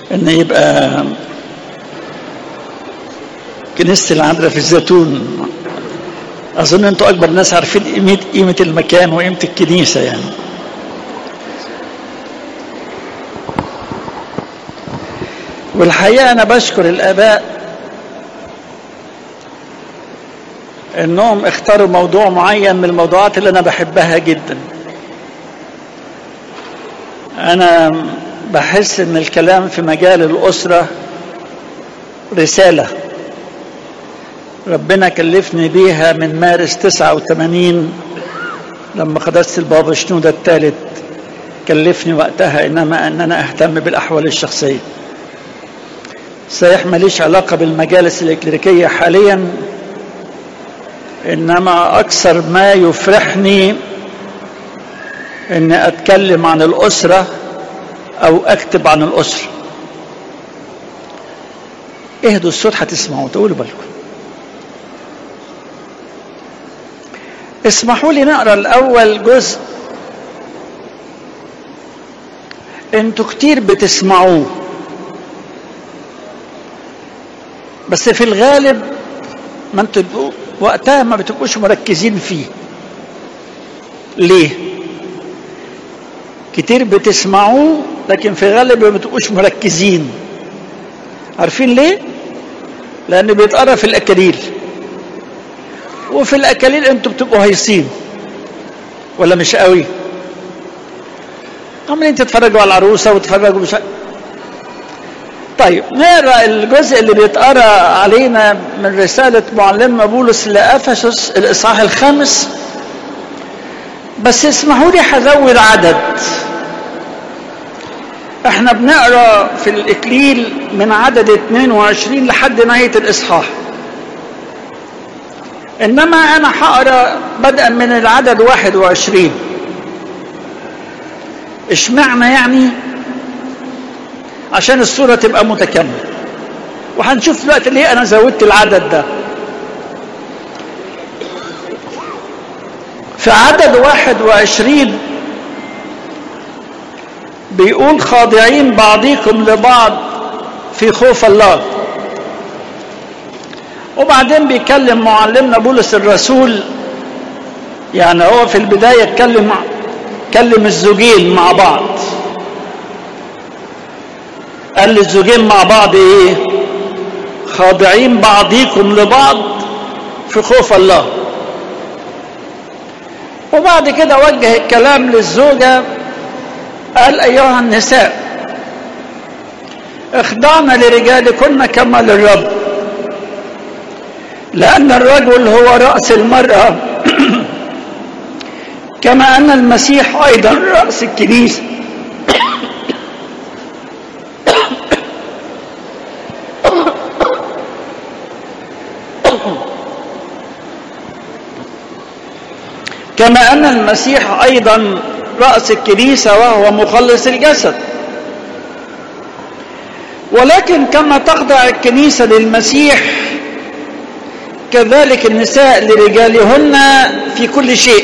ان يبقى كنيسة العذراء في الزيتون اظن انتوا اكبر ناس عارفين قيمة قيمة المكان وقيمة الكنيسة يعني والحقيقة انا بشكر الاباء انهم اختاروا موضوع معين من الموضوعات اللي انا بحبها جدا انا بحس ان الكلام في مجال الاسره رساله ربنا كلفني بيها من مارس 89 لما قدست البابا شنودة الثالث كلفني وقتها انما ان انا اهتم بالاحوال الشخصيه صحيح ماليش علاقه بالمجالس الإكليريكية حاليا انما اكثر ما يفرحني اني اتكلم عن الاسره او اكتب عن الاسره اهدوا الصوت هتسمعوا تقولوا بالكم اسمحوا لي نقرا الاول جزء انتوا كتير بتسمعوه بس في الغالب ما انتوا وقتها ما بتبقوش مركزين فيه ليه كتير بتسمعوه لكن في الغالب ما بتبقوش مركزين عارفين ليه لان بيتقرا في الاكاليل وفي الاكاليل انتوا بتبقوا هيصين ولا مش قوي عمالين تتفرجوا على العروسه وتتفرجوا مش طيب نقرا الجزء اللي بيتقرا علينا من رساله معلمنا بولس لافسس الاصحاح الخامس بس اسمحوا لي هزود عدد احنا بنقرا في الاكليل من عدد 22 لحد نهايه الاصحاح انما انا هقرا بدءا من العدد 21 اشمعنى يعني عشان الصوره تبقى متكامله وهنشوف دلوقتي ليه انا زودت العدد ده في عدد 21 بيقول خاضعين بعضكم لبعض في خوف الله وبعدين بيكلم معلمنا بولس الرسول يعني هو في البدايه اتكلم كلم الزوجين مع بعض قال للزوجين مع بعض ايه خاضعين بعضيكم لبعض في خوف الله وبعد كده وجه الكلام للزوجه قال ايها النساء اخضعن لرجالكن كما للرب لان الرجل هو راس المراه كما ان المسيح ايضا راس الكنيسه كما ان المسيح ايضا راس الكنيسه وهو مخلص الجسد ولكن كما تخضع الكنيسه للمسيح كذلك النساء لرجالهن في كل شيء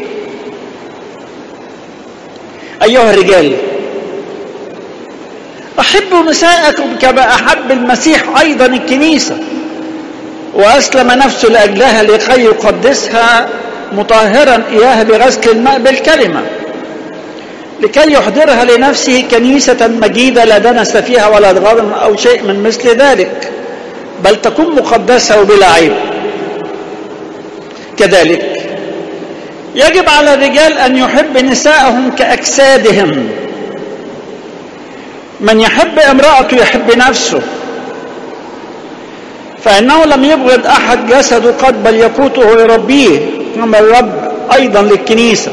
ايها الرجال احبوا نساءكم كما احب المسيح ايضا الكنيسه واسلم نفسه لاجلها لكي يقدسها مطهرا اياها بغسل الماء بالكلمه لكي يحضرها لنفسه كنيسة مجيدة لا دنس فيها ولا غرم أو شيء من مثل ذلك بل تكون مقدسة وبلا عيب كذلك يجب على الرجال أن يحب نساءهم كأجسادهم من يحب امرأته يحب نفسه فإنه لم يبغض أحد جسده قد بل يقوته ويربيه كما الرب أيضا للكنيسة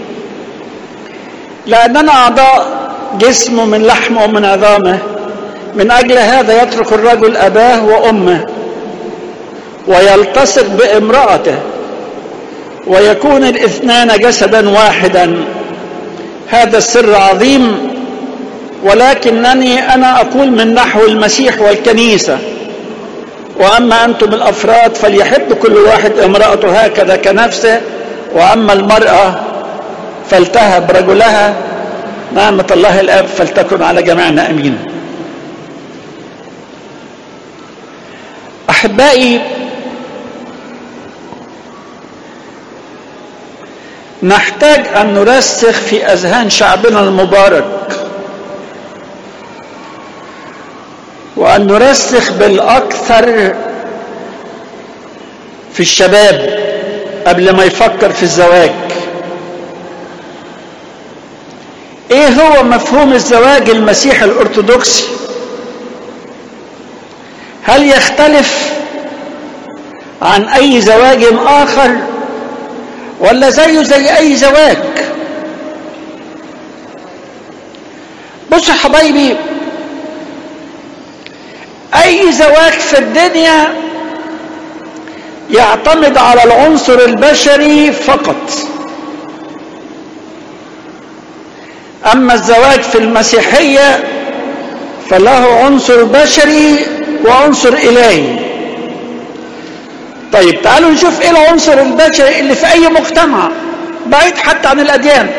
لأننا أعضاء جسمه من لحمه ومن عظامه من أجل هذا يترك الرجل أباه وأمه ويلتصق بامرأته ويكون الاثنان جسدا واحدا هذا السر عظيم ولكنني أنا أقول من نحو المسيح والكنيسة وأما أنتم الأفراد فليحب كل واحد امرأته هكذا كنفسه وأما المرأة فلتهب رجلها نعمة الله الآب فلتكن على جميعنا أمين احبائي نحتاج ان نرسخ في اذهان شعبنا المبارك وان نرسخ بالاكثر في الشباب قبل ما يفكر في الزواج ايه هو مفهوم الزواج المسيحي الارثوذكسي هل يختلف عن اي زواج اخر ولا زيه زي اي زواج بصوا حبايبي اي زواج في الدنيا يعتمد على العنصر البشري فقط اما الزواج في المسيحيه فله عنصر بشري وعنصر الهي طيب تعالوا نشوف ايه العنصر البشري اللي في اي مجتمع بعيد حتى عن الاديان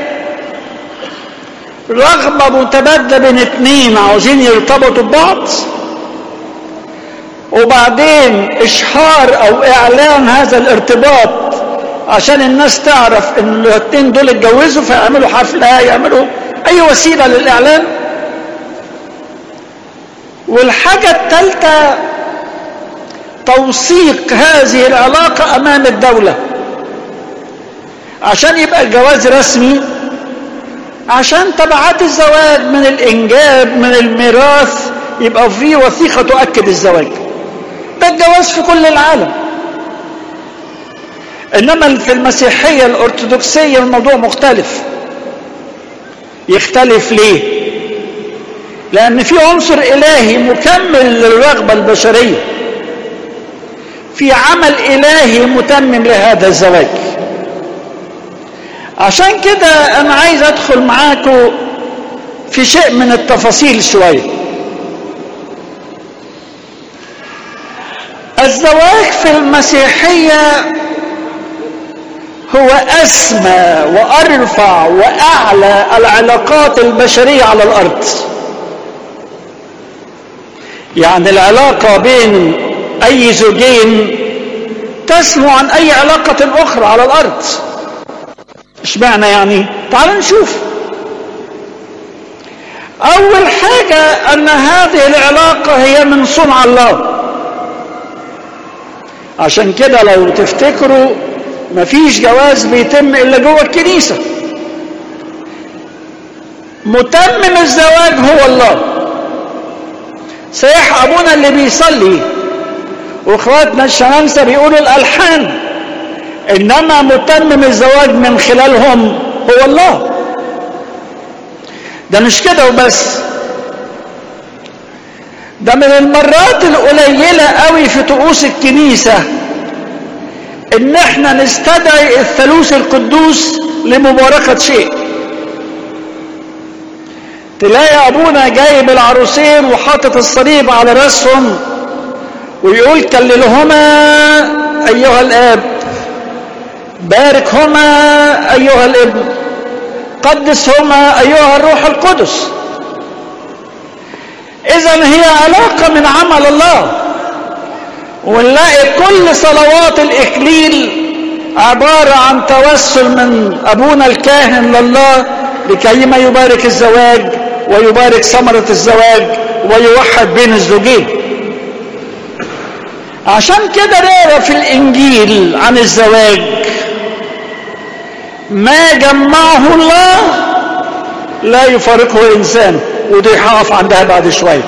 رغبه متبادله بين اتنين عاوزين يرتبطوا ببعض وبعدين اشهار او اعلان هذا الارتباط عشان الناس تعرف ان الاثنين دول اتجوزوا فيعملوا حفله يعملوا اي وسيله للاعلان والحاجه الثالثه توثيق هذه العلاقه امام الدوله عشان يبقى الجواز رسمي عشان تبعات الزواج من الانجاب من الميراث يبقى في وثيقه تؤكد الزواج ده الجواز في كل العالم انما في المسيحيه الارثوذكسيه الموضوع مختلف يختلف ليه لان في عنصر الهي مكمل للرغبه البشريه في عمل الهي متمم لهذا الزواج عشان كده انا عايز ادخل معاكم في شيء من التفاصيل شويه الزواج في المسيحيه هو اسمى وارفع واعلى العلاقات البشريه على الارض يعني العلاقه بين اي زوجين تسمو عن اي علاقه اخرى على الارض اشمعنى يعني تعال نشوف اول حاجه ان هذه العلاقه هي من صنع الله عشان كده لو تفتكروا مفيش جواز بيتم الا جوه الكنيسه متمم الزواج هو الله صحيح ابونا اللي بيصلي واخواتنا الشمامسه بيقولوا الالحان انما متمم الزواج من خلالهم هو الله ده مش كده وبس ده من المرات القليله قوي في طقوس الكنيسه ان احنا نستدعي الثالوث القدوس لمباركة شيء تلاقي ابونا جايب العروسين وحاطط الصليب على راسهم ويقول كللهما ايها الاب باركهما ايها الابن قدسهما ايها الروح القدس اذا هي علاقه من عمل الله ونلاقي كل صلوات الإكليل عبارة عن توسل من أبونا الكاهن لله لكي ما يبارك الزواج ويبارك ثمرة الزواج ويوحد بين الزوجين عشان كده نقرا في الإنجيل عن الزواج ما جمعه الله لا يفارقه إنسان ودي هقف عندها بعد شويه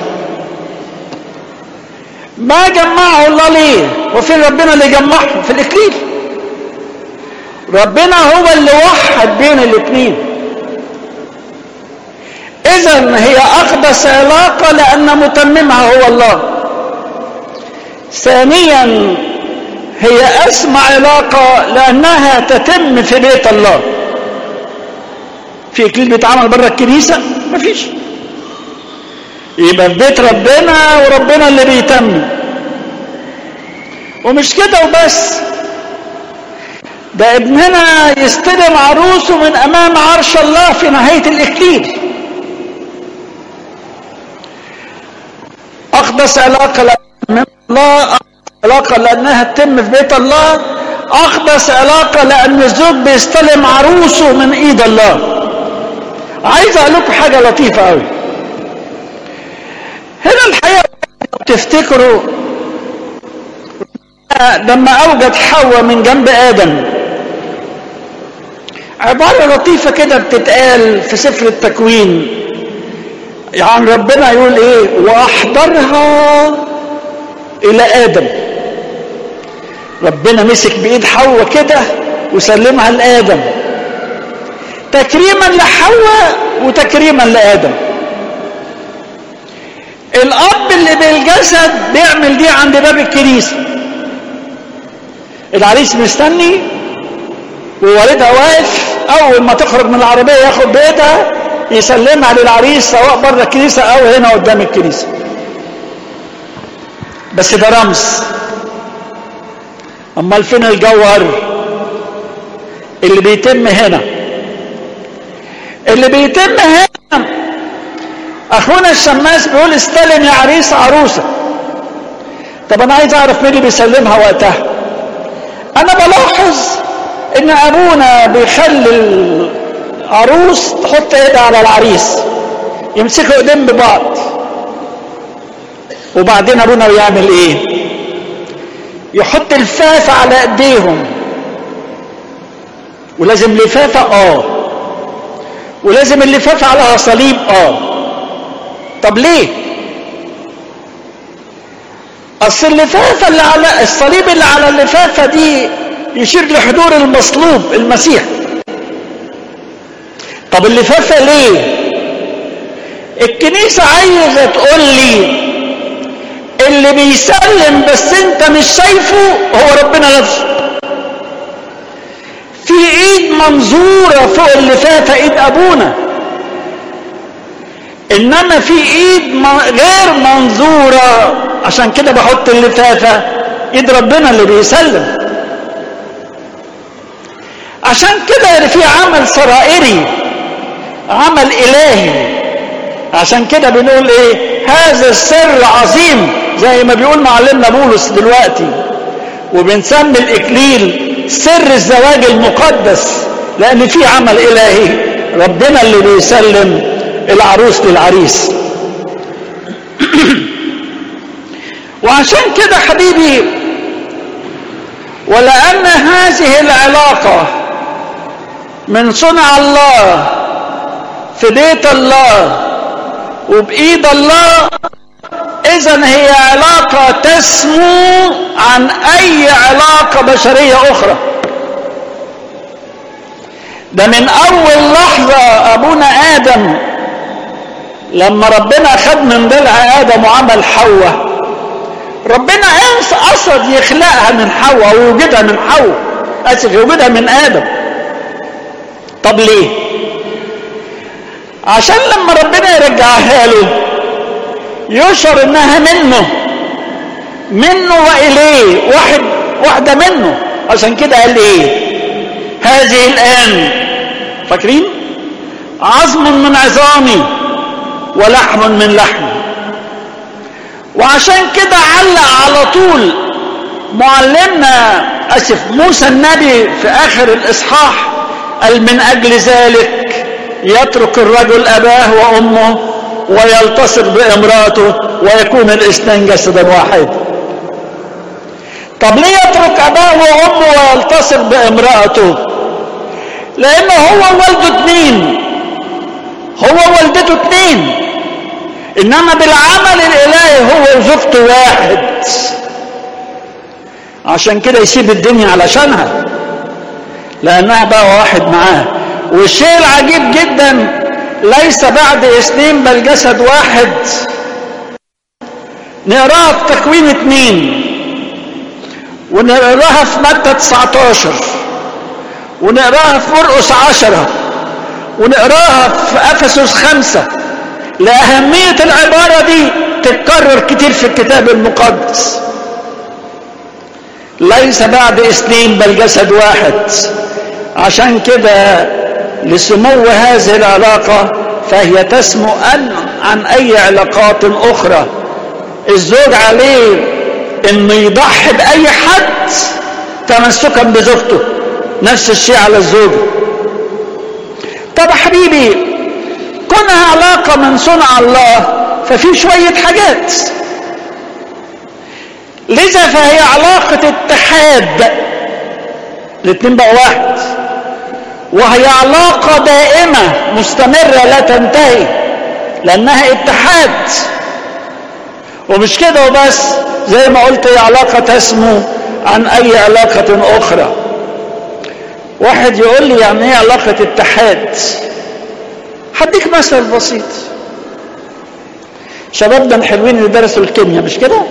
ما جمعه الله ليه وفين ربنا اللي جمعهم في الاكليل ربنا هو اللي وحد بين الاثنين اذا هي اقدس علاقه لان متممها هو الله ثانيا هي اسمى علاقه لانها تتم في بيت الله في اكليل بيتعمل بره الكنيسه مفيش يبقى في بيت ربنا وربنا اللي بيتم ومش كده وبس ده ابننا يستلم عروسه من امام عرش الله في نهايه الاكليل اقدس علاقه من الله علاقة لأنها تتم في بيت الله أقدس علاقة لأن الزوج بيستلم عروسه من إيد الله عايز أقول لكم حاجة لطيفة أوي هنا الحقيقة تفتكروا لما أوجد حواء من جنب آدم عبارة لطيفة كده بتتقال في سفر التكوين يعني ربنا يقول ايه واحضرها الى ادم ربنا مسك بايد حواء كده وسلمها لادم تكريما لحواء وتكريما لادم الاب اللي بالجسد بيعمل دي عند باب الكنيسه العريس مستني ووالدها واقف اول ما تخرج من العربيه ياخد بيتها يسلمها للعريس سواء بره الكنيسه او هنا قدام الكنيسه بس ده رمز امال فين الجوهر اللي بيتم هنا اللي بيتم هنا اخونا الشماس بيقول استلم يا عريس عروسه طب انا عايز اعرف مين اللي بيسلمها وقتها انا بلاحظ ان ابونا بيخلي العروس تحط ايدها على العريس يمسكوا ايدين ببعض وبعدين ابونا بيعمل ايه يحط لفافة على ايديهم ولازم لفافة اه ولازم اللفافة عليها صليب اه طب ليه اصل اللفافة اللي على الصليب اللي على اللفافة دي يشير لحضور المصلوب المسيح طب اللفافة ليه الكنيسة عايزة تقول لي اللي بيسلم بس انت مش شايفه هو ربنا نفسه في ايد منظورة فوق اللفافة ايد ابونا انما في ايد غير منظورة عشان كده بحط اللفافة ايد ربنا اللي بيسلم عشان كده في عمل سرائري عمل الهي عشان كده بنقول ايه هذا السر عظيم زي ما بيقول معلمنا بولس دلوقتي وبنسمي الاكليل سر الزواج المقدس لان في عمل الهي ربنا اللي بيسلم العروس للعريس وعشان كده حبيبي ولان هذه العلاقه من صنع الله في بيت الله وبايد الله اذا هي علاقه تسمو عن اي علاقه بشريه اخرى ده من اول لحظه ابونا ادم لما ربنا خد من ضلع ادم وعمل حواء ربنا قصد يخلقها من حواء ويوجدها من حواء اسف يوجدها من ادم طب ليه عشان لما ربنا يرجعها له يشعر انها منه منه واليه واحد واحدة منه عشان كده قال ايه هذه الان فاكرين عظم من عظامي ولحم من لحمي وعشان كده علق على طول معلمنا اسف موسى النبي في اخر الاصحاح قال من اجل ذلك يترك الرجل اباه وامه ويلتصق بامراته ويكون الاثنين جسدا واحد طب ليه يترك اباه وامه ويلتصق بامراته لانه هو والده اتنين هو والدته اتنين انما بالعمل الالهي هو وزوجته واحد عشان كده يسيب الدنيا علشانها لانها بقى واحد معاه والشيء العجيب جدا ليس بعد اثنين بل جسد واحد نقراها في تكوين اتنين ونقراها في متى 19 ونقراها في مرقس عشرة ونقراها في افسس خمسة لأهمية العبارة دي تتكرر كتير في الكتاب المقدس ليس بعد اثنين بل جسد واحد عشان كده لسمو هذه العلاقة فهي تسمو أن عن أي علاقات أخرى الزوج عليه انه يضحي باي حد تمسكا بزوجته نفس الشيء على الزوجه طب يا حبيبي كونها علاقة من صنع الله ففي شوية حاجات لذا فهي علاقة اتحاد الاتنين بقوا واحد وهي علاقة دائمة مستمرة لا تنتهي لأنها اتحاد ومش كده وبس زي ما قلت هي علاقة تسمو عن أي علاقة أخرى واحد يقول لي يعني ايه علاقة اتحاد هديك مثل بسيط شبابنا الحلوين اللي درسوا الكيمياء مش كده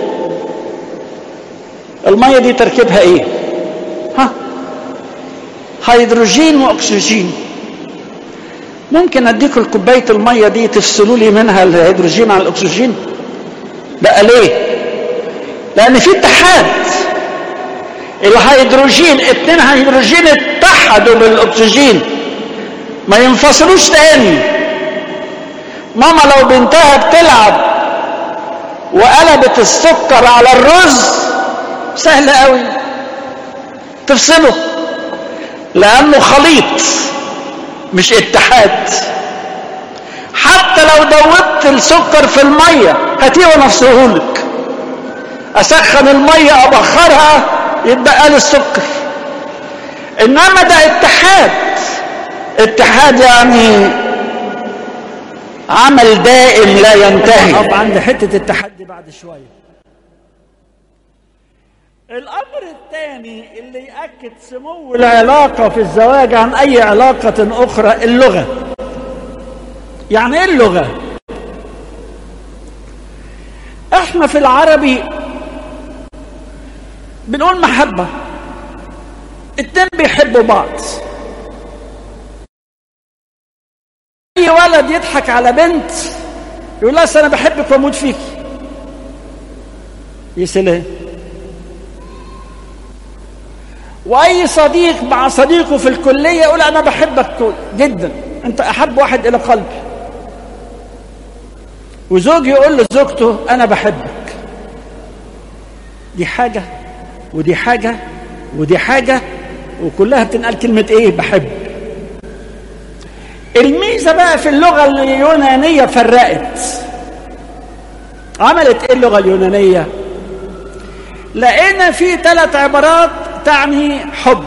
المية دي تركيبها ايه ها هيدروجين واكسجين ممكن اديكم الكوبايه الميه دي تفصلوا لي منها الهيدروجين عن الاكسجين بقى ليه لان في اتحاد الهيدروجين اتنين هيدروجين اتحدوا بالاكسجين ما ينفصلوش تاني ماما لو بنتها بتلعب وقلبت السكر على الرز سهل قوي تفصله لانه خليط مش اتحاد حتى لو دوبت السكر في الميه هاتيه ونفصلهولك اسخن الميه ابخرها يتبقى لي السكر انما ده اتحاد اتحاد يعني عمل دائم لا ينتهي طب عند حته التحدي بعد شويه الامر الثاني اللي ياكد سمو العلاقه في الزواج عن اي علاقه اخرى اللغه يعني ايه اللغه احنا في العربي بنقول محبه اتنين بيحبوا بعض اي ولد يضحك على بنت يقول لها انا بحبك واموت فيك يا سلام واي صديق مع صديقه في الكليه يقول انا بحبك جدا انت احب واحد الى قلبي وزوج يقول لزوجته انا بحبك دي حاجه ودي حاجه ودي حاجه وكلها بتنقال كلمه ايه بحب الميزه بقى في اللغه اليونانيه فرقت عملت ايه اللغه اليونانيه لقينا في ثلاث عبارات تعني حب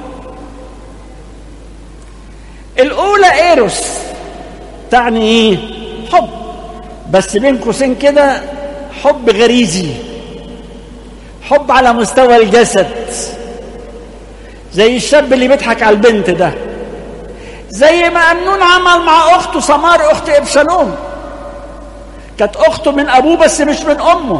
الاولى ايروس تعني ايه حب بس بين قوسين كده حب غريزي حب على مستوى الجسد زي الشاب اللي بيضحك على البنت ده زي ما أمنون عمل مع أخته سمار أخت إبشالوم كانت أخته من أبوه بس مش من أمه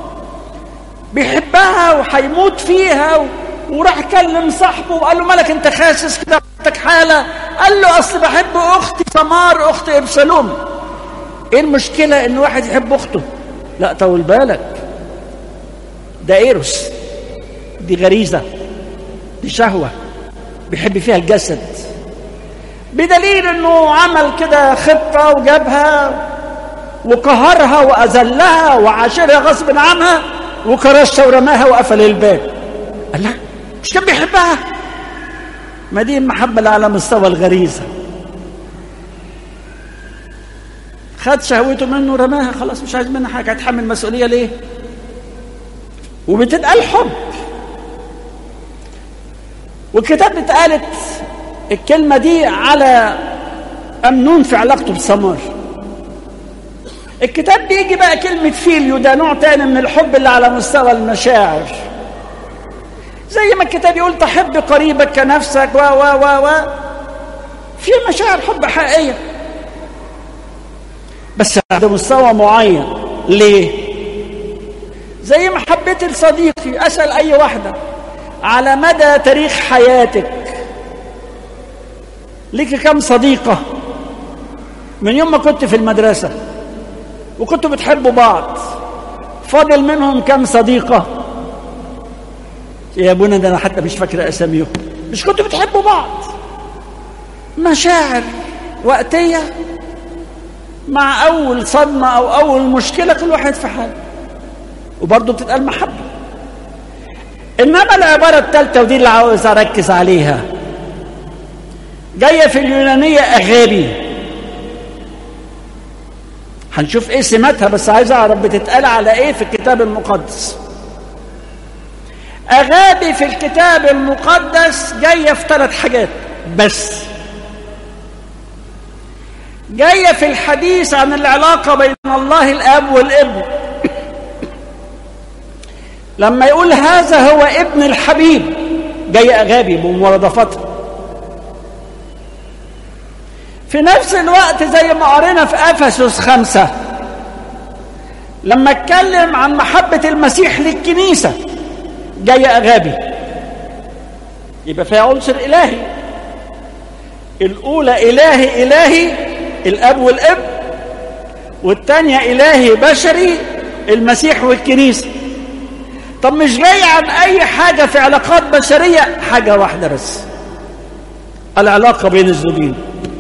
بيحبها وهيموت فيها و... وراح كلم صاحبه وقال له مالك انت خاسس كده عندك حاله قال له اصل بحب اختي سمار اخت ابشالوم ايه المشكله ان واحد يحب اخته لا طول بالك ده ايروس دي غريزه دي شهوه بيحب فيها الجسد بدليل انه عمل كده خطه وجابها وقهرها واذلها وعاشرها غصب عنها وكرشها ورماها وقفل الباب قال لا مش كان بيحبها ما دي المحبه اللي على مستوى الغريزه خد شهوته منه رماها خلاص مش عايز منها حاجه هتحمل مسؤوليه ليه وبتتقال حب والكتاب اتقالت الكلمة دي على أمنون في علاقته بسمار الكتاب بيجي بقى كلمة فيليو ده نوع تاني من الحب اللي على مستوى المشاعر زي ما الكتاب يقول تحب قريبك كنفسك و و و و في مشاعر حب حقيقية بس على مستوى معين ليه؟ زي ما حبيت لصديقي أسأل أي واحدة على مدى تاريخ حياتك ليك كم صديقة من يوم ما كنت في المدرسة وكنتوا بتحبوا بعض فاضل منهم كم صديقة يا ابونا ده انا حتى مش فاكر اساميهم مش كنتوا بتحبوا بعض مشاعر وقتية مع اول صدمة او اول مشكلة كل واحد في حاله وبرضه بتتقال محبة انما العباره الثالثه ودي اللي عاوز اركز عليها جايه في اليونانيه اغابي هنشوف ايه سماتها بس عايز اعرف بتتقال على ايه في الكتاب المقدس اغابي في الكتاب المقدس جايه في ثلاث حاجات بس جايه في الحديث عن العلاقه بين الله الاب والابن لما يقول هذا هو ابن الحبيب جاي اغابي بمرادفتها في نفس الوقت زي ما قرينا في افسس خمسه لما اتكلم عن محبه المسيح للكنيسه جاي اغابي يبقى فيها عنصر الهي الاولى الهي الهي الاب والابن والثانيه الهي بشري المسيح والكنيسه طب مش جاي عن اي حاجه في علاقات بشريه حاجه واحده بس العلاقه بين الزوجين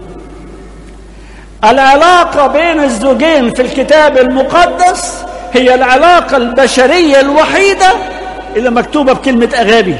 العلاقه بين الزوجين في الكتاب المقدس هي العلاقه البشريه الوحيده اللي مكتوبه بكلمه اغابي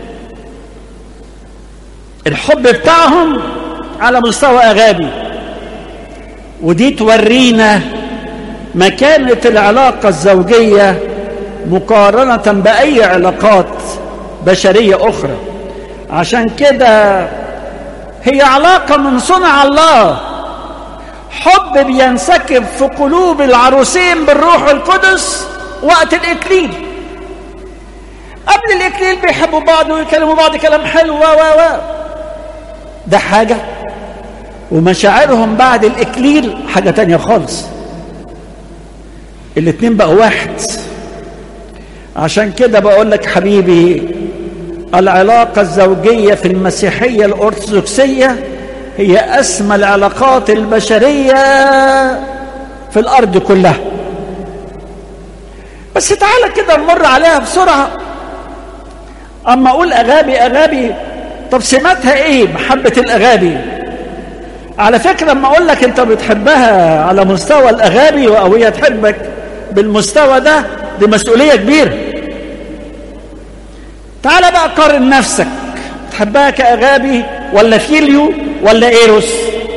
الحب بتاعهم على مستوى اغابي ودي تورينا مكانه العلاقه الزوجيه مقارنه باي علاقات بشريه اخرى عشان كده هي علاقه من صنع الله حب بينسكب في قلوب العروسين بالروح القدس وقت الاكليل قبل الاكليل بيحبوا بعض ويكلموا بعض كلام حلو و و و ده حاجه ومشاعرهم بعد الاكليل حاجه تانية خالص الاتنين بقوا واحد عشان كده بقول لك حبيبي العلاقة الزوجية في المسيحية الأرثوذكسية هي أسمى العلاقات البشرية في الأرض كلها بس تعالى كده نمر عليها بسرعة أما أقول أغابي أغابي طب سماتها إيه محبة الأغابي على فكرة لما أقول لك أنت بتحبها على مستوى الأغابي أو هي تحبك بالمستوى ده دي مسؤولية كبيرة تعال بقى قارن نفسك تحبها كأغابي ولا فيليو ولا إيروس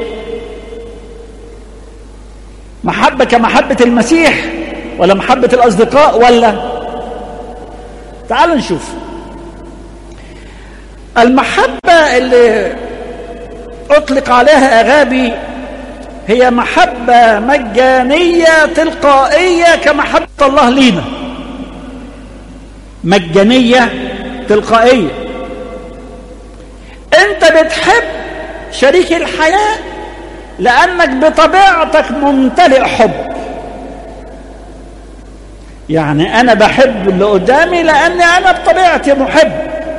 محبة كمحبة المسيح ولا محبة الأصدقاء ولا تعالوا نشوف المحبة اللي أطلق عليها أغابي هي محبة مجانية تلقائية كمحبة الله لينا مجانية تلقائية انت بتحب شريك الحياة لأنك بطبيعتك ممتلئ حب يعني أنا بحب اللي قدامي لأني أنا بطبيعتي محب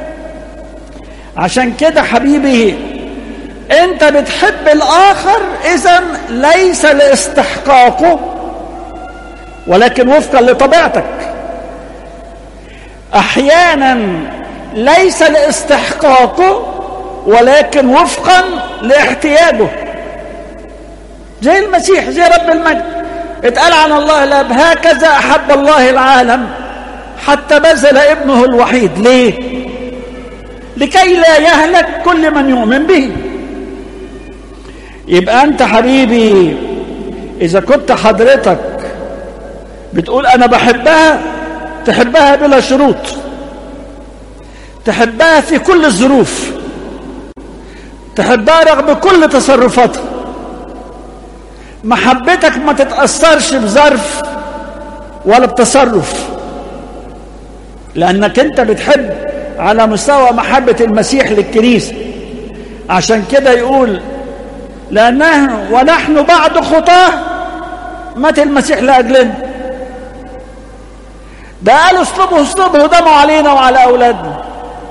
عشان كده حبيبي انت بتحب الاخر اذا ليس لاستحقاقه ولكن وفقا لطبيعتك احيانا ليس لاستحقاقه ولكن وفقا لاحتياجه زي المسيح زي رب المجد اتقال عن الله الاب هكذا احب الله العالم حتى بذل ابنه الوحيد ليه لكي لا يهلك كل من يؤمن به يبقى انت حبيبي اذا كنت حضرتك بتقول انا بحبها تحبها بلا شروط تحبها في كل الظروف تحبها رغم كل تصرفاتها محبتك ما تتأثرش بظرف ولا بتصرف لأنك أنت بتحب على مستوى محبة المسيح للكنيسة عشان كده يقول لأنه ونحن بعد خطاه مات المسيح لأجلنا ده قالوا اسلبوا اسلبوا دموا علينا وعلى أولادنا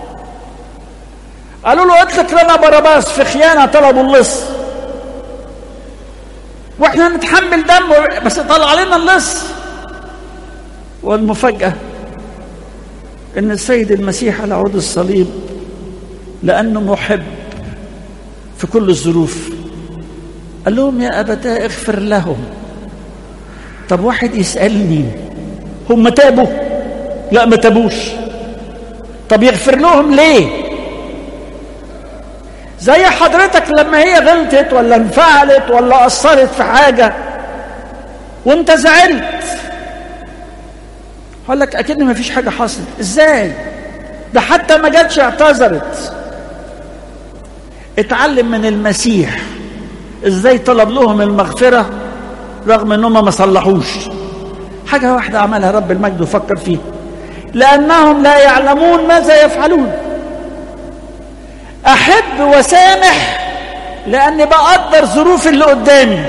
قالوا له اطلق لنا باراباس في خيانة طلبوا اللص واحنا نتحمل دم بس طلع علينا اللص والمفاجأة ان السيد المسيح على عود الصليب لأنه محب في كل الظروف قال لهم يا أبتاه اغفر لهم طب واحد يسألني هم تابوا لا ما تابوش طب يغفر لهم ليه زي حضرتك لما هي غلطت ولا انفعلت ولا قصرت في حاجة وانت زعلت قال لك اكيد ما فيش حاجة حصلت ازاي ده حتى ما جاتش اعتذرت اتعلم من المسيح ازاي طلب لهم المغفرة رغم انهم ما صلحوش حاجة واحدة عملها رب المجد وفكر فيه لأنهم لا يعلمون ماذا يفعلون أحب وسامح لأني بقدر ظروف اللي قدامي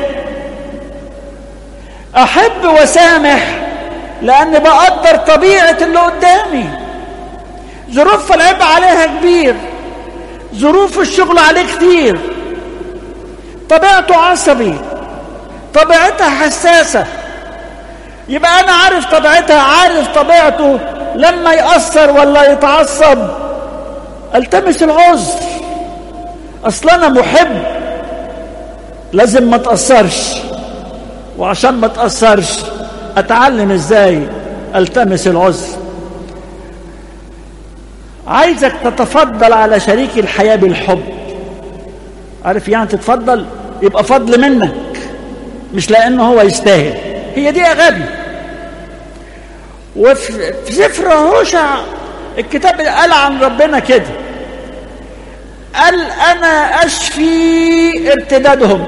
أحب وسامح لأني بقدر طبيعة اللي قدامي ظروف العبء عليها كبير ظروف الشغل عليه كتير طبيعته عصبي طبيعتها حساسة يبقى أنا عارف طبيعتها عارف طبيعته لما يأثر ولا يتعصب التمس العذر اصل انا محب لازم ما تاثرش وعشان ما تاثرش اتعلم ازاي التمس العذر عايزك تتفضل على شريك الحياه بالحب عارف يعني تتفضل يبقى فضل منك مش لانه هو يستاهل هي دي اغابي وفي سفر هوشع الكتاب قال عن ربنا كده قال انا اشفي ارتدادهم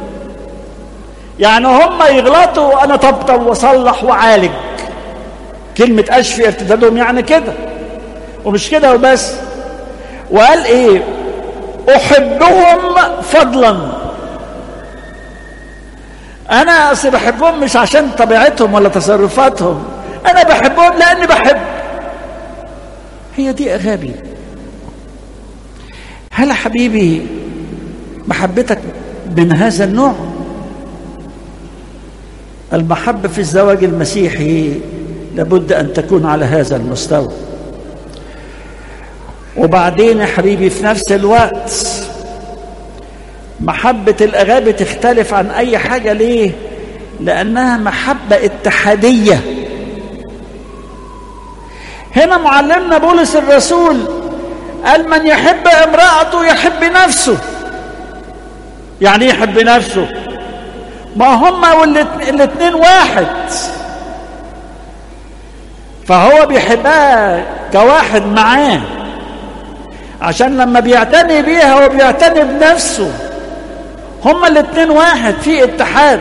يعني هم يغلطوا وانا طبطب واصلح واعالج كلمه اشفي ارتدادهم يعني كده ومش كده وبس وقال ايه احبهم فضلا انا اصل بحبهم مش عشان طبيعتهم ولا تصرفاتهم انا بحبهم لاني بحب هي دي اغابي هل حبيبي محبتك من هذا النوع المحبة في الزواج المسيحي لابد أن تكون على هذا المستوى وبعدين يا حبيبي في نفس الوقت محبة الأغابة تختلف عن أي حاجة ليه؟ لأنها محبة اتحادية هنا معلمنا بولس الرسول قال من يحب امرأته يحب نفسه يعني ايه يحب نفسه ما هما والاثنين واحد فهو بيحبها كواحد معاه عشان لما بيعتني بيها هو بيعتني بنفسه هما الاثنين واحد في اتحاد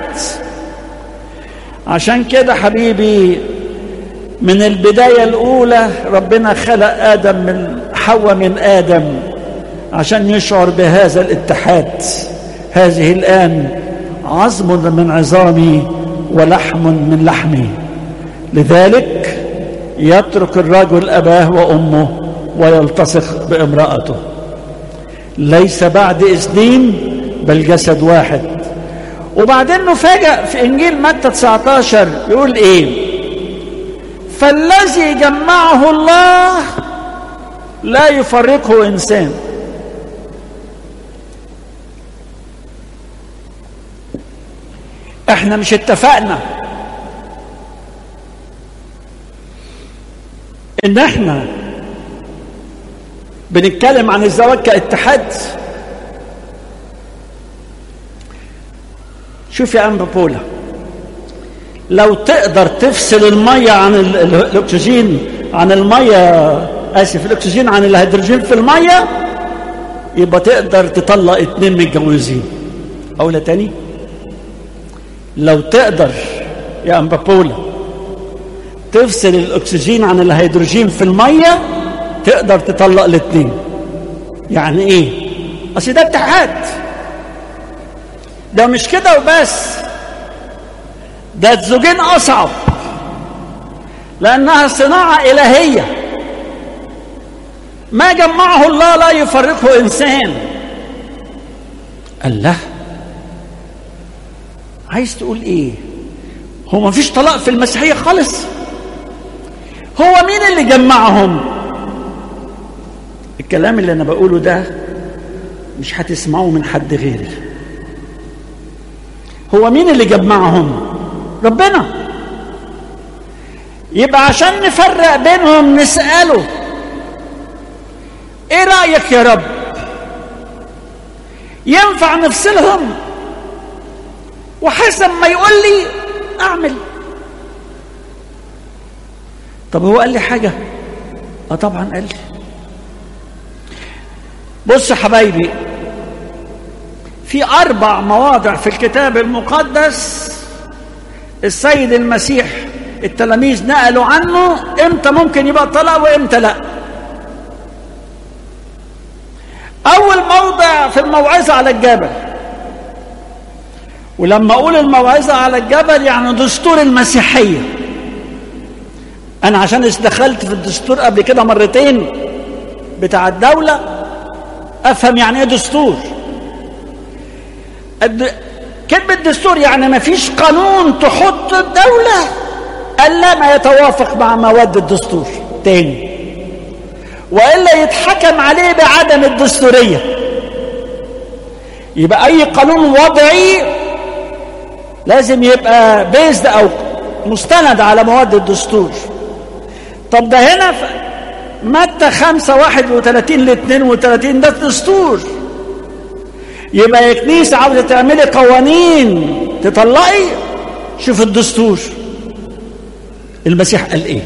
عشان كده حبيبي من البداية الأولى ربنا خلق آدم من حواء من آدم عشان يشعر بهذا الاتحاد هذه الآن عظم من عظامي ولحم من لحمي لذلك يترك الرجل أباه وأمه ويلتصق بامرأته ليس بعد اثنين بل جسد واحد وبعدين نفاجأ في إنجيل متى 19 يقول إيه فالذي جمعه الله لا يفرقه انسان احنا مش اتفقنا ان احنا بنتكلم عن الزواج كاتحاد شوف يا ام بولا لو تقدر تفصل الميه عن الاكسجين عن الميه اسف الاكسجين عن الهيدروجين في الميه يبقى تقدر تطلق اتنين متجوزين اقولها تاني لو تقدر يا امبابولا تفصل الاكسجين عن الهيدروجين في الميه تقدر تطلق الاتنين يعني ايه اصل ده اتحاد ده مش كده وبس ده الزوجين اصعب لانها صناعه الهيه ما جمعه الله لا يفرقه انسان الله عايز تقول ايه هو ما فيش طلاق في المسيحيه خالص هو مين اللي جمعهم الكلام اللي انا بقوله ده مش هتسمعوه من حد غيري هو مين اللي جمعهم ربنا يبقى عشان نفرق بينهم نسأله ايه رايك يا رب ينفع نفصلهم وحسب ما يقول لي اعمل طب هو قال لي حاجه اه طبعا قال لي بص يا حبايبي في اربع مواضع في الكتاب المقدس السيد المسيح التلاميذ نقلوا عنه امتى ممكن يبقى طلاق وامتى لا اول موضع في الموعظه على الجبل ولما اقول الموعظه على الجبل يعني دستور المسيحيه انا عشان دخلت في الدستور قبل كده مرتين بتاع الدوله افهم يعني ايه دستور الد... كلمة دستور يعني ما فيش قانون تحط الدولة ألا ما يتوافق مع مواد الدستور تاني وإلا يتحكم عليه بعدم الدستورية يبقى أي قانون وضعي لازم يبقى بيزد أو مستند على مواد الدستور طب ده هنا في متى 5 31 ل 32 ده دستور يبقى يا كنيسة عاوزة تعملي قوانين تطلقي شوف الدستور المسيح قال ايه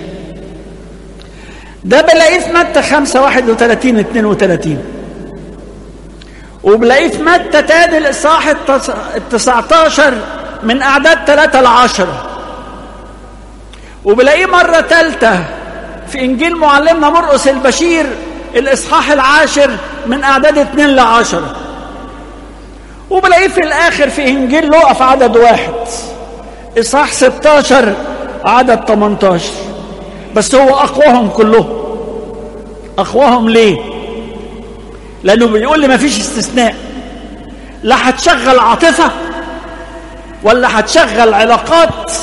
ده بلاقيه في متى 5 31 32 وبلاقيه في متى تاني الاصحاح ال 19 من اعداد 3 ل 10 وبلاقيه مره ثالثه في انجيل معلمنا مرقس البشير الاصحاح العاشر من اعداد 2 ل 10 وبلاقيه في الاخر في انجيل لوقا في عدد واحد اصحاح 16 عدد 18 بس هو اقواهم كلهم اقواهم ليه لانه بيقول لي ما فيش استثناء لا هتشغل عاطفه ولا هتشغل علاقات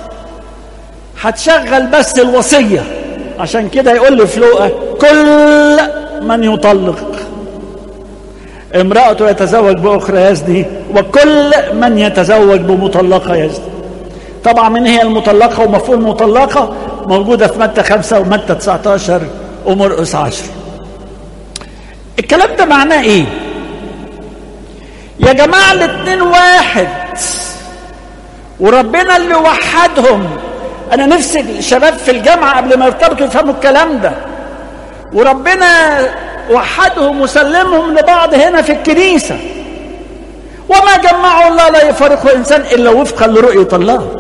هتشغل بس الوصيه عشان كده يقول لي في لوقا كل من يطلق امرأته يتزوج بأخرى يزني وكل من يتزوج بمطلقة يزني طبعا من هي المطلقة ومفهوم المطلقة موجودة في متى خمسة ومتى 19 ومرقس عشر الكلام ده معناه ايه يا جماعة الاتنين واحد وربنا اللي وحدهم انا نفسي الشباب في الجامعة قبل ما يرتبطوا يفهموا الكلام ده وربنا وحدهم وسلمهم لبعض هنا في الكنيسة وما جمعوا الله لا يفرقه إنسان إلا وفقا لرؤية الله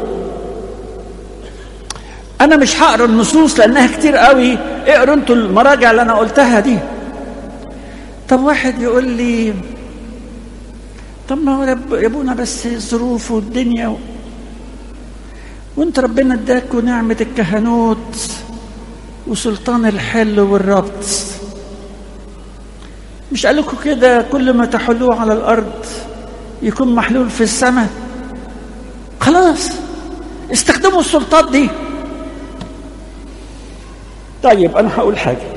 أنا مش هقرا النصوص لأنها كتير قوي اقروا انتوا المراجع اللي أنا قلتها دي طب واحد يقول لي طب ما هو يا ابونا بس الظروف والدنيا و... وانت ربنا اداك نعمة الكهنوت وسلطان الحل والربط مش قال لكم كده كل ما تحلوه على الارض يكون محلول في السماء خلاص استخدموا السلطات دي طيب انا هقول حاجه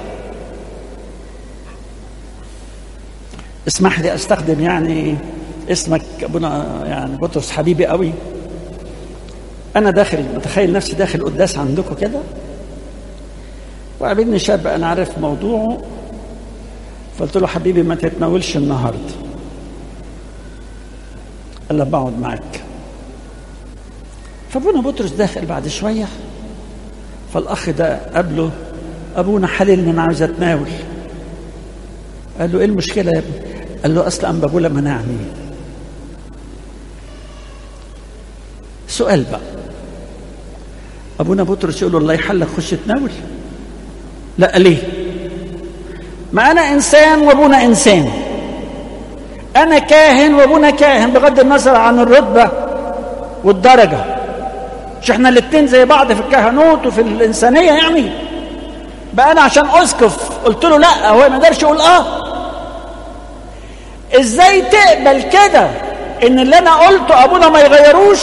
اسمح لي استخدم يعني اسمك ابونا يعني بطرس حبيبي قوي انا داخل متخيل نفسي داخل قداس عندكم كده وقابلني شاب انا عارف موضوعه فقلت له حبيبي ما تتناولش النهارده قال لي بقعد معاك فابونا بطرس داخل بعد شويه فالاخ ده قابله ابونا حللني انا عاوز اتناول قال له ايه المشكله يا ابني قال له اصل ام بابولا منعني سؤال بقى ابونا بطرس يقول له الله يحلك خش تناول لا ليه ما انا انسان وابونا انسان انا كاهن وابونا كاهن بغض النظر عن الرتبه والدرجه مش احنا الاتنين زي بعض في الكهنوت وفي الانسانيه يعني بقى انا عشان اسقف قلت له لا هو ما يقدرش يقول اه ازاي تقبل كده ان اللي انا قلته ابونا ما يغيروش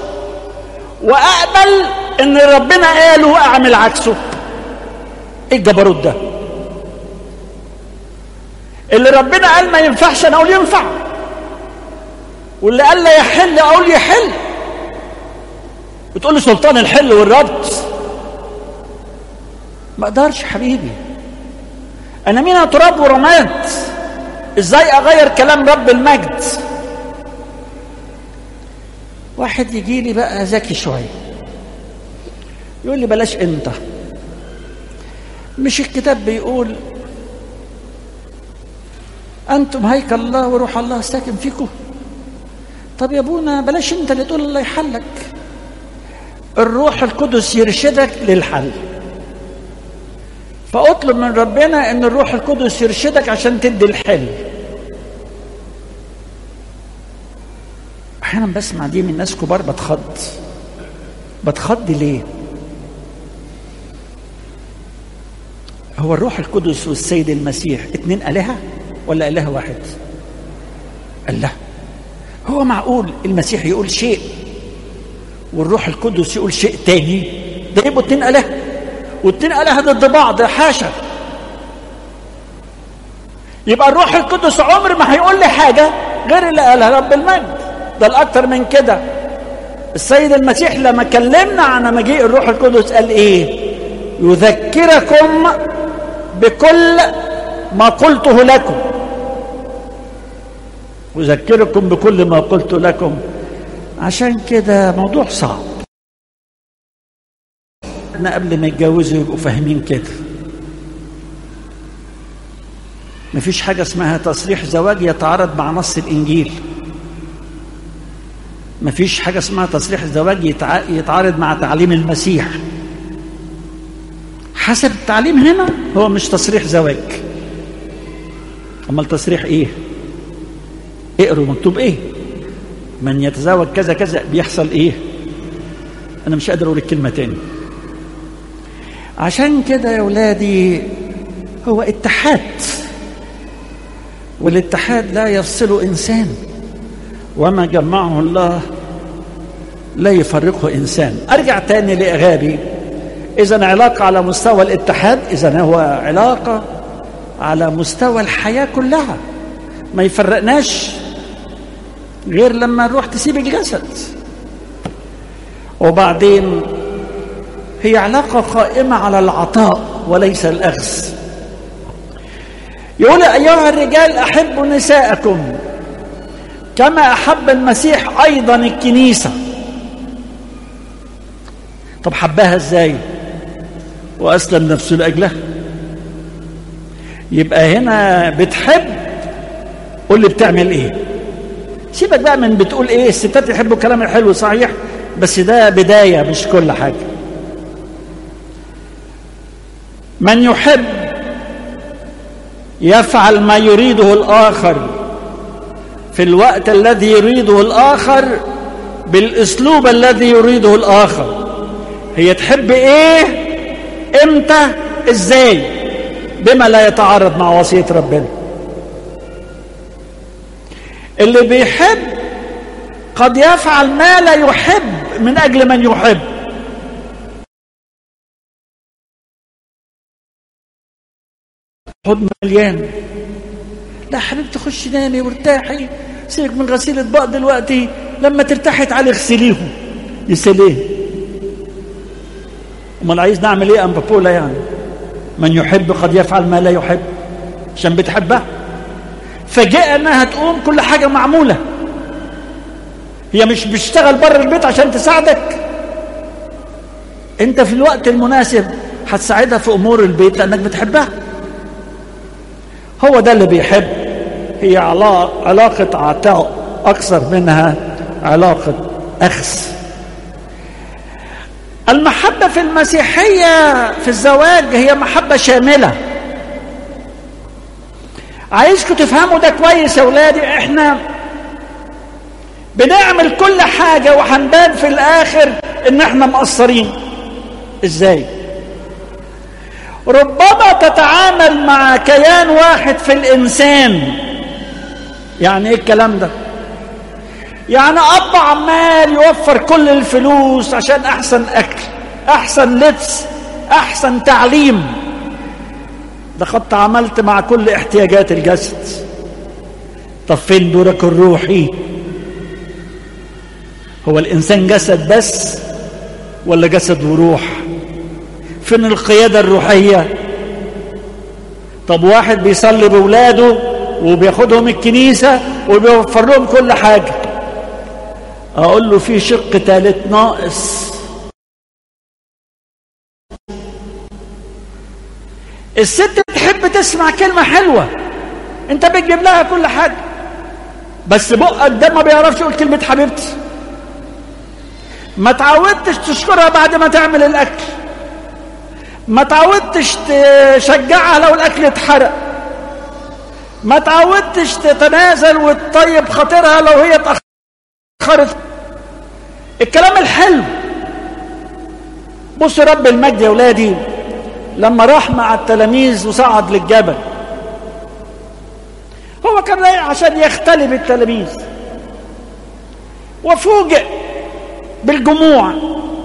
واقبل ان ربنا قاله واعمل عكسه ايه الجبروت ده اللي ربنا قال ما ينفعش انا اقول ينفع واللي قال لا يحل اقول يحل بتقول لي سلطان الحل والربط ما اقدرش حبيبي انا مين تراب ورماد ازاي اغير كلام رب المجد واحد يجي لي بقى ذكي شويه يقول لي بلاش انت مش الكتاب بيقول انتم هيكل الله وروح الله ساكن فيكم طب يا ابونا بلاش انت اللي تقول الله يحلك الروح القدس يرشدك للحل فاطلب من ربنا ان الروح القدس يرشدك عشان تدي الحل احيانا بسمع دي من ناس كبار بتخض بتخض ليه هو الروح القدس والسيد المسيح اتنين الهه ولا اله واحد الله هو معقول المسيح يقول شيء والروح القدس يقول شيء تاني ده يبقوا اتنين اله واتنين اله ضد بعض حاشا يبقى الروح القدس عمر ما هيقول لي حاجه غير اللي قالها رب المجد ده الاكتر من كده السيد المسيح لما كلمنا عن مجيء الروح القدس قال ايه يذكركم بكل ما قلته لكم أذكركم بكل ما قلت لكم عشان كده موضوع صعب احنا قبل ما يتجوزوا يبقوا فاهمين كده مفيش حاجة اسمها تصريح زواج يتعارض مع نص الإنجيل مفيش حاجة اسمها تصريح زواج يتعارض مع تعليم المسيح حسب التعليم هنا هو مش تصريح زواج امال تصريح ايه اقروا مكتوب ايه من يتزوج كذا كذا بيحصل ايه انا مش قادر اقول الكلمه تاني عشان كده يا ولادي هو اتحاد والاتحاد لا يفصله انسان وما جمعه الله لا يفرقه انسان ارجع تاني لاغابي اذا علاقه على مستوى الاتحاد اذا هو علاقه على مستوى الحياه كلها ما يفرقناش غير لما نروح تسيب الجسد وبعدين هي علاقه قائمه على العطاء وليس الاخذ يقول ايها الرجال احبوا نساءكم كما احب المسيح ايضا الكنيسه طب حبها ازاي واسلم نفسه لاجلها يبقى هنا بتحب قول لي بتعمل ايه سيبك بقى من بتقول ايه الستات يحبوا الكلام الحلو صحيح بس ده بدايه مش كل حاجه من يحب يفعل ما يريده الاخر في الوقت الذي يريده الاخر بالاسلوب الذي يريده الاخر هي تحب ايه امتى ازاي بما لا يتعارض مع وصيه ربنا اللي بيحب قد يفعل ما لا يحب من اجل من يحب حضن مليان لا حبيبتي خشي نامي وارتاحي سيبك من غسيل اطباق دلوقتي لما ترتاحي تعالي اغسليهم يسليه امال عايز نعمل ايه ام بابولا يعني من يحب قد يفعل ما لا يحب عشان بتحبها فجاء انها تقوم كل حاجه معموله هي مش بتشتغل بره البيت عشان تساعدك انت في الوقت المناسب هتساعدها في امور البيت لانك بتحبها هو ده اللي بيحب هي علاقة عطاء أكثر منها علاقة أخذ المحبة في المسيحية في الزواج هي محبة شاملة عايزكم تفهموا ده كويس يا ولادي احنا بنعمل كل حاجة وهنبان في الآخر إن احنا مقصرين ازاي؟ ربما تتعامل مع كيان واحد في الانسان يعني ايه الكلام ده يعني اب عمال يوفر كل الفلوس عشان احسن اكل احسن لبس احسن تعليم لقد تعاملت مع كل احتياجات الجسد طب فين دورك الروحي هو الانسان جسد بس ولا جسد وروح فين القيادة الروحية طب واحد بيصلي بولاده وبياخدهم الكنيسة وبيوفر لهم كل حاجة أقول له في شق ثالث ناقص الست تحب تسمع كلمة حلوة انت بتجيب لها كل حاجة بس بقك ده ما بيعرفش يقول كلمة حبيبتي ما تعودتش تشكرها بعد ما تعمل الأكل ما تعودتش تشجعها لو الأكل اتحرق ما تعودتش تتنازل وتطيب خاطرها لو هي اتأخرت الكلام الحلو بص رب المجد يا ولادي لما راح مع التلاميذ وصعد للجبل هو كان رايح عشان يختلي بالتلاميذ وفوجئ بالجموع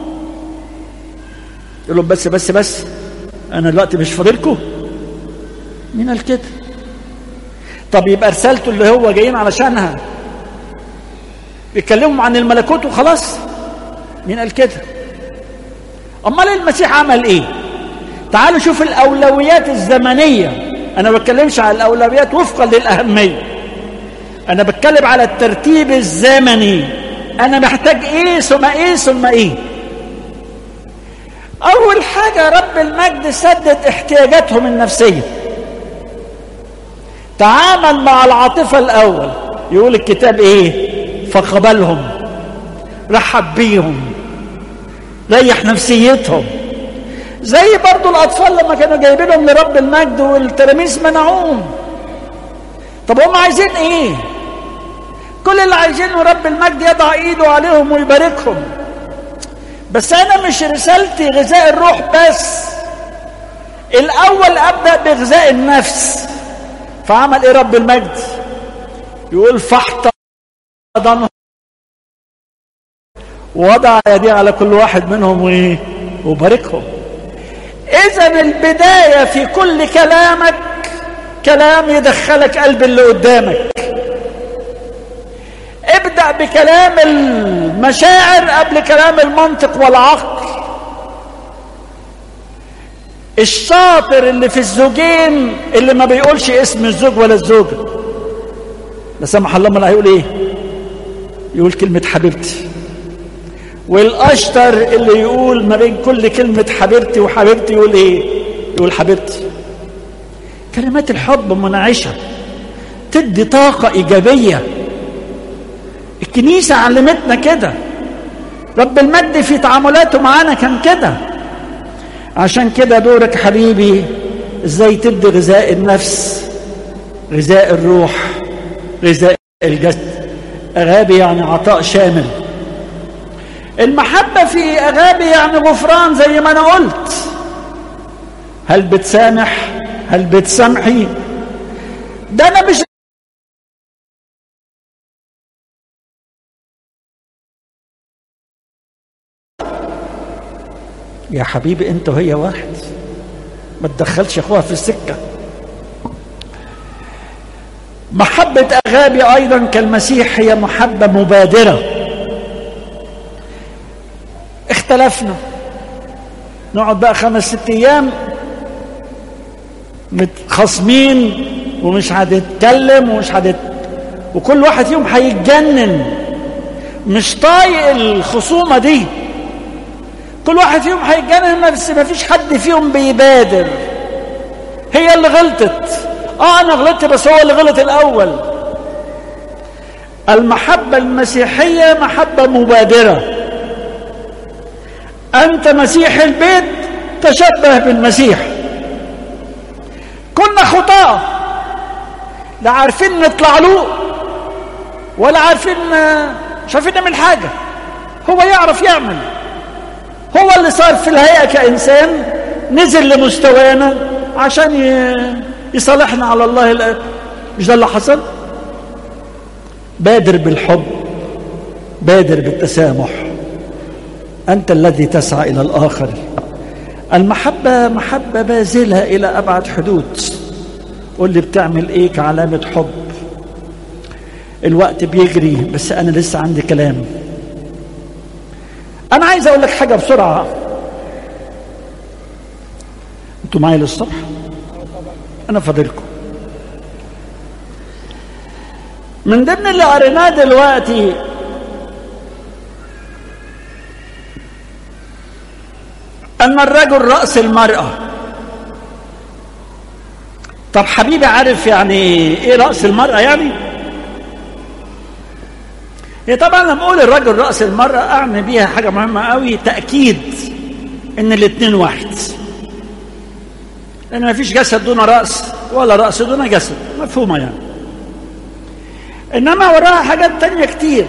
يقول لهم بس بس بس انا دلوقتي مش فاضلكم مين قال كده طب يبقى رسالته اللي هو جايين علشانها بيتكلموا عن الملكوت وخلاص مين قال كده امال المسيح عمل ايه تعالوا شوف الاولويات الزمنيه انا ما بتكلمش على الاولويات وفقا للاهميه انا بتكلم على الترتيب الزمني انا محتاج ايه ثم ايه ثم ايه اول حاجه رب المجد سدد احتياجاتهم النفسيه تعامل مع العاطفه الاول يقول الكتاب ايه فقبلهم رحب بيهم ريح نفسيتهم زي برضو الاطفال لما كانوا جايبينهم لرب المجد والتلاميذ منعوهم طب هم عايزين ايه كل اللي عايزينه رب المجد يضع ايده عليهم ويباركهم بس انا مش رسالتي غذاء الروح بس الاول ابدا بغذاء النفس فعمل ايه رب المجد يقول فاحتضنهم ووضع يديه على كل واحد منهم وايه وباركهم اذا البدايه في كل كلامك كلام يدخلك قلب اللي قدامك ابدا بكلام المشاعر قبل كلام المنطق والعقل الشاطر اللي في الزوجين اللي ما بيقولش اسم الزوج ولا الزوجه لا سمح الله ما هيقول ايه يقول كلمه حبيبتي والاشطر اللي يقول ما بين كل كلمه حبيبتي وحبيبتي يقول ايه يقول حبيبتي كلمات الحب منعشه تدي طاقه ايجابيه الكنيسه علمتنا كده رب المجد في تعاملاته معانا كان كده عشان كده دورك حبيبي ازاي تدي غذاء النفس غذاء الروح غذاء الجسد اغابي يعني عطاء شامل المحبة في أغابي يعني غفران زي ما أنا قلت هل بتسامح هل بتسامحي ده أنا مش يا حبيبي انت وهي واحد ما تدخلش اخوها في السكه محبه اغابي ايضا كالمسيح هي محبه مبادره اختلفنا نقعد بقى خمس ست ايام متخاصمين ومش هتتكلم ومش هتت وكل واحد فيهم هيتجنن مش طايق الخصومه دي كل واحد فيهم هيتجنن بس ما فيش حد فيهم بيبادر هي اللي غلطت اه انا غلطت بس هو اللي غلط الاول المحبه المسيحيه محبه مبادره أنت مسيح البيت تشبه بالمسيح كنا خطاة لا عارفين نطلع له ولا عارفين مش عارفين نعمل حاجة هو يعرف يعمل هو اللي صار في الهيئة كإنسان نزل لمستوانا عشان يصالحنا على الله مش ده اللي حصل بادر بالحب بادر بالتسامح أنت الذي تسعى إلى الآخر المحبة محبة باذلة إلى أبعد حدود قول لي بتعمل إيه كعلامة حب الوقت بيجري بس أنا لسه عندي كلام أنا عايز أقول لك حاجة بسرعة أنتوا معايا للصبح انا فاضلكم من ضمن اللي قريناه دلوقتي ان الرجل راس المراه طب حبيبي عارف يعني ايه راس المراه يعني هي طبعا لما اقول الرجل راس المراه اعني بيها حاجه مهمه قوي تاكيد ان الاثنين واحد لان ما فيش جسد دون راس ولا راس دون جسد مفهومه يعني انما وراها حاجات تانية كتير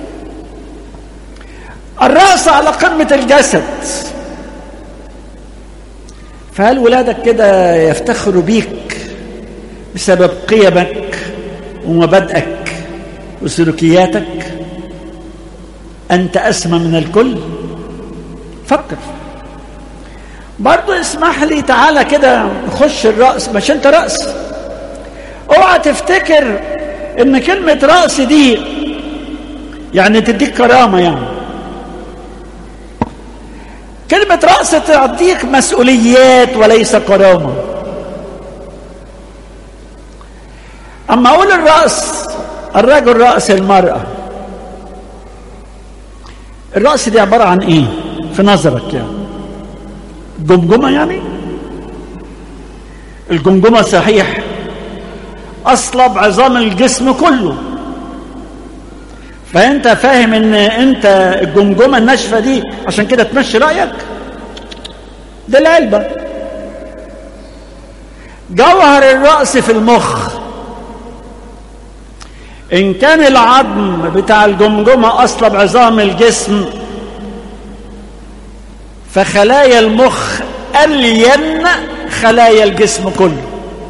الراس على قمه الجسد فهل ولادك كده يفتخروا بيك بسبب قيمك ومبادئك وسلوكياتك انت اسمى من الكل فكر برضو اسمح لي تعالى كده نخش الرأس مش انت رأس اوعى تفتكر ان كلمة رأس دي يعني تديك كرامة يعني كلمة رأس تعطيك مسؤوليات وليس كرامة أما أقول الرأس الرجل رأس المرأة الرأس دي عبارة عن إيه في نظرك يعني جمجمة يعني الجمجمة صحيح أصلب عظام الجسم كله فأنت فاهم إن أنت الجمجمة الناشفة دي عشان كده تمشي رأيك ده العلبة جوهر الرأس في المخ إن كان العظم بتاع الجمجمة أصلب عظام الجسم فخلايا المخ ألين خلايا الجسم كله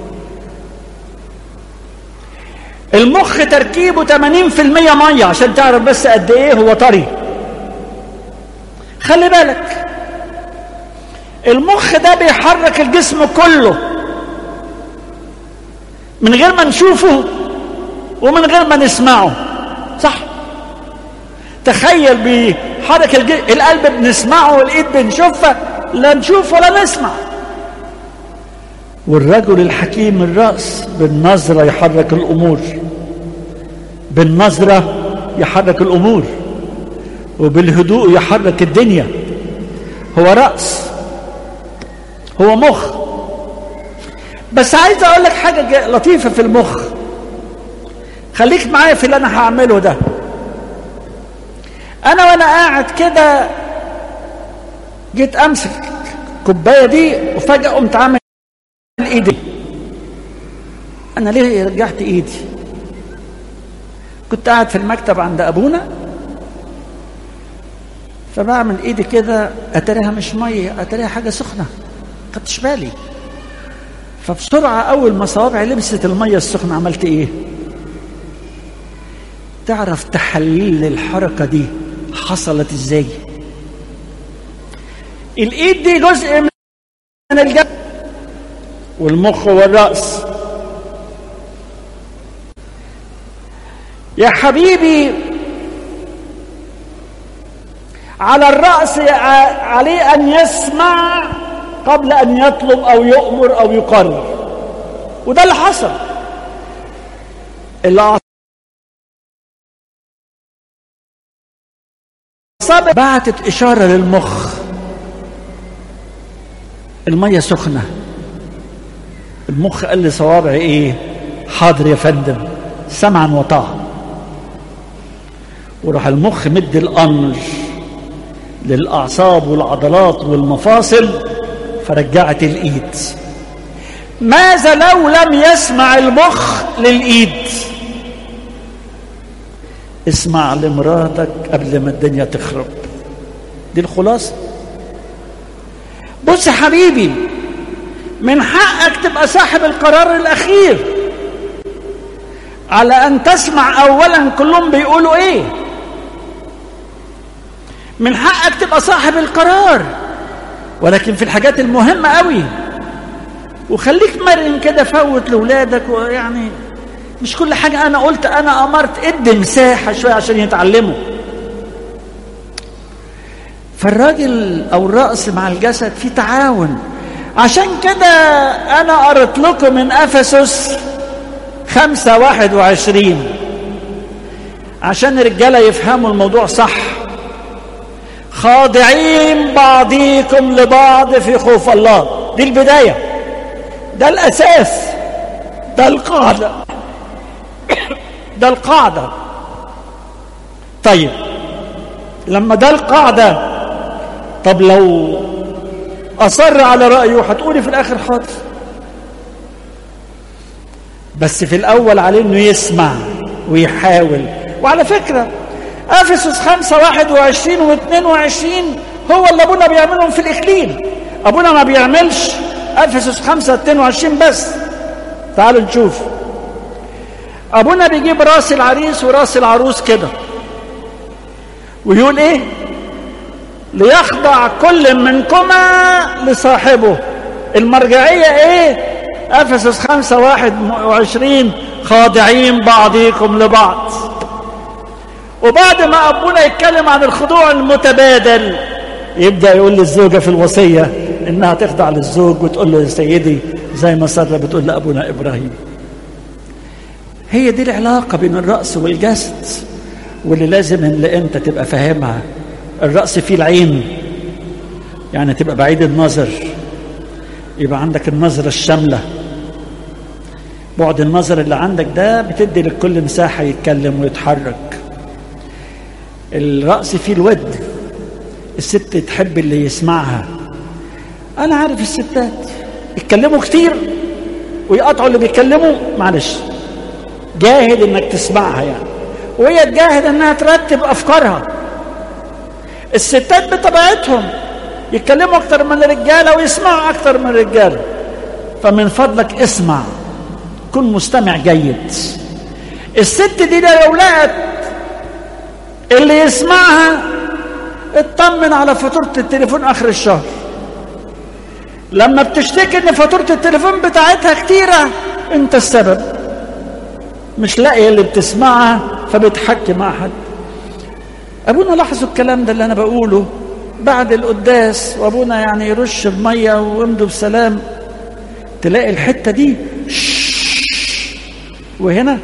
المخ تركيبه 80% ميه عشان تعرف بس قد ايه هو طري خلي بالك المخ ده بيحرك الجسم كله من غير ما نشوفه ومن غير ما نسمعه صح تخيل بيحرك الج... القلب بنسمعه والايد بنشوفها لا نشوف ولا نسمع والرجل الحكيم الرأس بالنظرة يحرك الأمور بالنظرة يحرك الأمور وبالهدوء يحرك الدنيا هو رأس هو مخ بس عايز أقول لك حاجة لطيفة في المخ خليك معايا في اللي أنا هعمله ده أنا وأنا قاعد كده جيت أمسك الكوباية دي وفجأة قمت عامل ايدي انا ليه رجعت ايدي كنت قاعد في المكتب عند ابونا فبعمل ايدي كده اتريها مش ميه اتريها حاجه سخنه خدتش بالي فبسرعه اول ما صوابعي لبست الميه السخنه عملت ايه تعرف تحليل الحركه دي حصلت ازاي الايد دي جزء من الجسد والمخ والرأس يا حبيبي على الرأس عليه أن يسمع قبل أن يطلب أو يؤمر أو يقرر وده اللي حصل الأعصاب بعتت إشارة للمخ المية سخنة المخ قال لي صوابعي ايه حاضر يا فندم سمعا وطاعة وراح المخ مد الامر للاعصاب والعضلات والمفاصل فرجعت الايد ماذا لو لم يسمع المخ للايد اسمع لمراتك قبل ما الدنيا تخرب دي الخلاصه بص يا حبيبي من حقك تبقى صاحب القرار الاخير على ان تسمع اولا كلهم بيقولوا ايه من حقك تبقى صاحب القرار ولكن في الحاجات المهمه قوي وخليك مرن كده فوت لاولادك ويعني مش كل حاجه انا قلت انا امرت ادي مساحه شويه عشان يتعلموا فالراجل او الراس مع الجسد في تعاون عشان كده انا قريت لكم من افسس خمسة واحد وعشرين عشان الرجالة يفهموا الموضوع صح خاضعين بعضيكم لبعض في خوف الله دي البداية ده الأساس ده القاعدة ده القاعدة طيب لما ده القاعدة طب لو أصر على رأيه هتقولي في الآخر حاضر بس في الأول عليه إنه يسمع ويحاول وعلى فكرة أفسس خمسة واحد وعشرين واثنين وعشرين هو اللي أبونا بيعملهم في الإكليل أبونا ما بيعملش أفسس خمسة اثنين وعشرين بس تعالوا نشوف أبونا بيجيب راس العريس وراس العروس كده ويقول إيه ليخضع كل منكما لصاحبه المرجعية إيه أفسس خمسة واحد وعشرين خاضعين بعضكم لبعض وبعد ما أبونا يتكلم عن الخضوع المتبادل يبدأ يقول للزوجة في الوصية إنها تخضع للزوج وتقول له يا سيدي زي ما سارة بتقول لأبونا إبراهيم هي دي العلاقة بين الرأس والجسد واللي لازم اللي أنت تبقى فاهمها الرأس فيه العين يعني تبقى بعيد النظر يبقى عندك النظرة الشاملة بعد النظر اللي عندك ده بتدي لكل مساحة يتكلم ويتحرك الرأس فيه الود الست تحب اللي يسمعها أنا عارف الستات يتكلموا كتير ويقطعوا اللي بيتكلموا معلش جاهد انك تسمعها يعني وهي تجاهد انها ترتب افكارها الستات بطبيعتهم يتكلموا اكتر من الرجاله ويسمعوا اكتر من الرجاله فمن فضلك اسمع كن مستمع جيد الست دي لو لقت اللي يسمعها اطمن على فاتوره التليفون اخر الشهر لما بتشتكي ان فاتوره التليفون بتاعتها كتيره انت السبب مش لاقيه اللي بتسمعها فبتحكي مع حد ابونا لاحظوا الكلام ده اللي انا بقوله بعد القداس وابونا يعني يرش بميه ويمضوا بسلام تلاقي الحته دي وهنا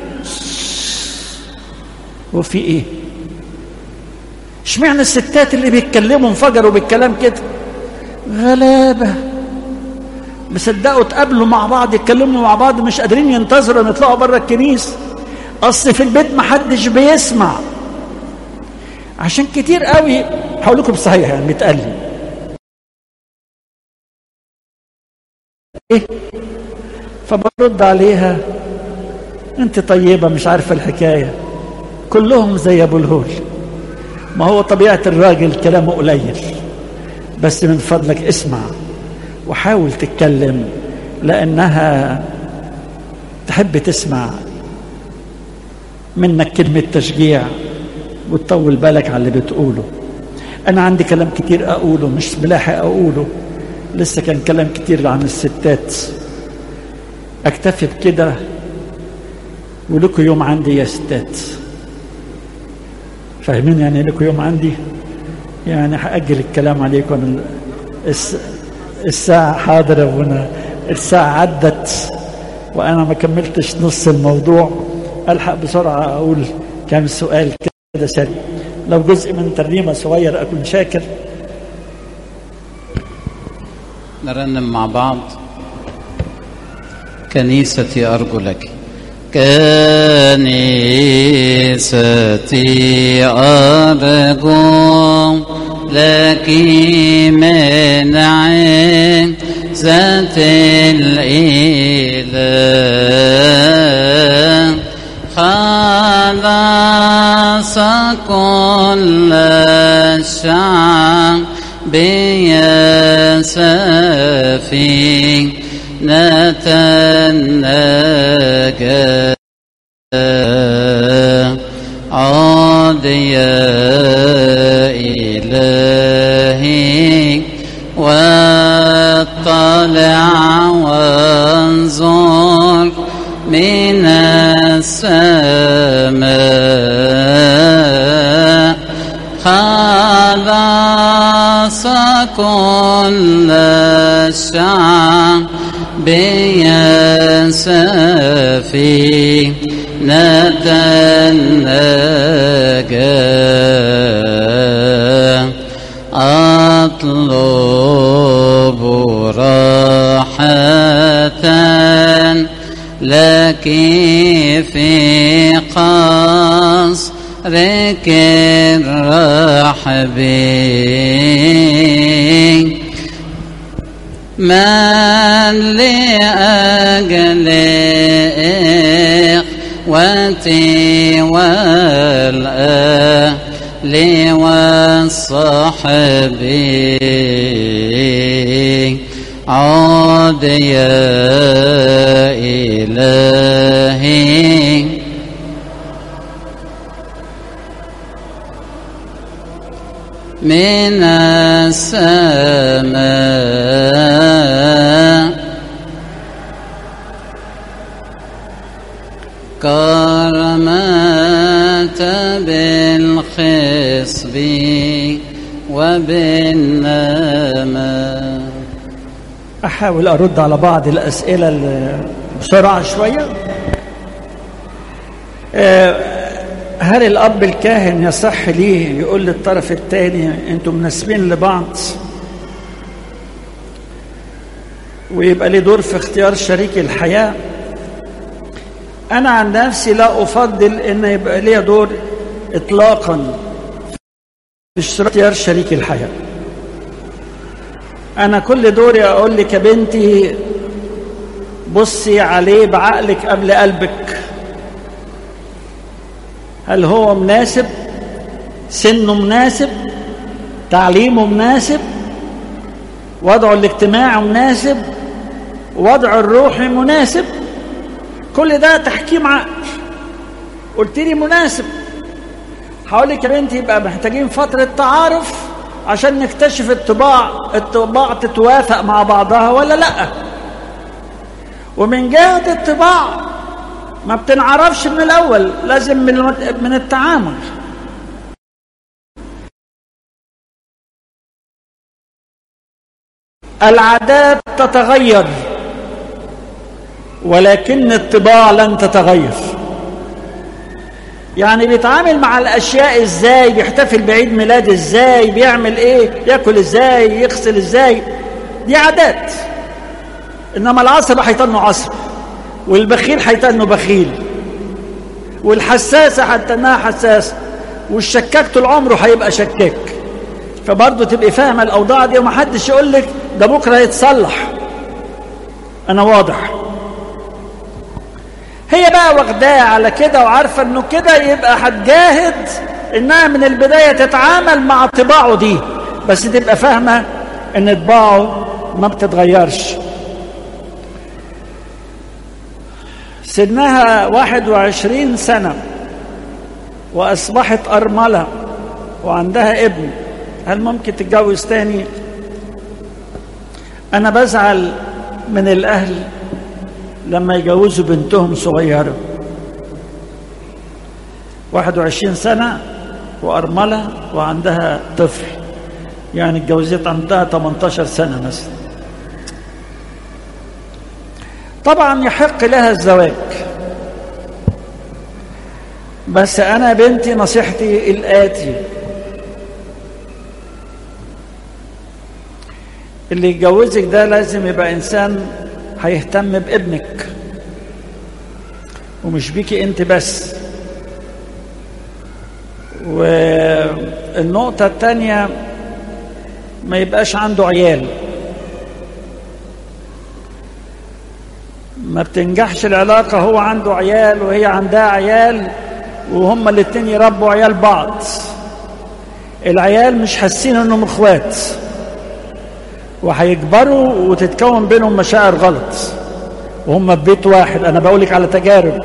وفي ايه اشمعنى الستات اللي بيتكلموا انفجروا بالكلام كده غلابه مصدقوا اتقابلوا مع بعض يتكلموا مع بعض مش قادرين ينتظروا ان يطلعوا بره الكنيسه اصل في البيت محدش بيسمع عشان كتير قوي هقول لكم صحيح يعني بيتقال لي ايه فبرد عليها انت طيبه مش عارفه الحكايه كلهم زي ابو الهول ما هو طبيعه الراجل كلامه قليل بس من فضلك اسمع وحاول تتكلم لانها تحب تسمع منك كلمه تشجيع وتطول بالك على اللي بتقوله انا عندي كلام كتير اقوله مش ملاحق اقوله لسه كان كلام كتير عن الستات اكتفي بكده ولكم يوم عندي يا ستات فاهمين يعني لكم يوم عندي يعني هأجل الكلام عليكم الس... الساعة حاضر يا ابونا الساعة عدت وأنا ما كملتش نص الموضوع ألحق بسرعة أقول كام سؤال كده سريع لو جزء من ترنيمة صغير أكون شاكر نرنم مع بعض كنيستي أرجو لك كنيستي أرجو لك من عزة الإله خلاص كل الشعب بيسافي نتنجى عاد يا إلهي واطلع وانظر من السماء خلاص كل الشعب بيسفي نتنجى أطلب راحة لك في قصرك الرحبي من لأجل إخوتي والأهل والصحب عود يا إلهي من السماء كرمت بالخصب وبالنماء أحاول أرد على بعض الأسئلة اللي بسرعة شوية آه، هل الأب الكاهن يصح ليه يقول للطرف الثاني أنتم مناسبين لبعض ويبقى ليه دور في اختيار شريك الحياة أنا عن نفسي لا أفضل أن يبقى ليه دور إطلاقا في اختيار شريك الحياة أنا كل دوري أقول لك يا بنتي بصي عليه بعقلك قبل قلبك هل هو مناسب سنه مناسب تعليمه مناسب وضعه الاجتماعي مناسب وضعه الروحي مناسب كل ده تحكيم عقل قلت لي مناسب هقول لك يا بنتي يبقى محتاجين فترة تعارف عشان نكتشف الطباع الطباع تتوافق مع بعضها ولا لا ومن جهة الطباع ما بتنعرفش من الأول لازم من من التعامل العادات تتغير ولكن الطباع لن تتغير يعني بيتعامل مع الاشياء ازاي بيحتفل بعيد ميلاد ازاي بيعمل ايه ياكل ازاي يغسل ازاي دي عادات انما العصب هيطنه عصب والبخيل هيطنه بخيل والحساسه هتنها حساسه والشكاك طول عمره هيبقى شكاك فبرضه تبقي فاهمه الاوضاع دي ومحدش يقول لك ده بكره يتصلح انا واضح هي بقى واخداه على كده وعارفه انه كده يبقى هتجاهد انها من البدايه تتعامل مع طباعه دي بس تبقى فاهمه ان طباعه ما بتتغيرش سنها واحد وعشرين سنة وأصبحت أرملة وعندها ابن هل ممكن تتجوز تاني أنا بزعل من الأهل لما يجوزوا بنتهم صغيرة واحد وعشرين سنة وأرملة وعندها طفل يعني اتجوزت عندها 18 سنة مثلا طبعا يحق لها الزواج بس أنا بنتي نصيحتي الآتي اللي يتجوزك ده لازم يبقى إنسان هيهتم بابنك ومش بيكي انت بس والنقطة الثانية ما يبقاش عنده عيال ما بتنجحش العلاقة هو عنده عيال وهي عندها عيال وهما الاتنين يربوا عيال بعض العيال مش حاسين انهم اخوات وهيكبروا وتتكون بينهم مشاعر غلط وهم في بيت واحد انا بقولك على تجارب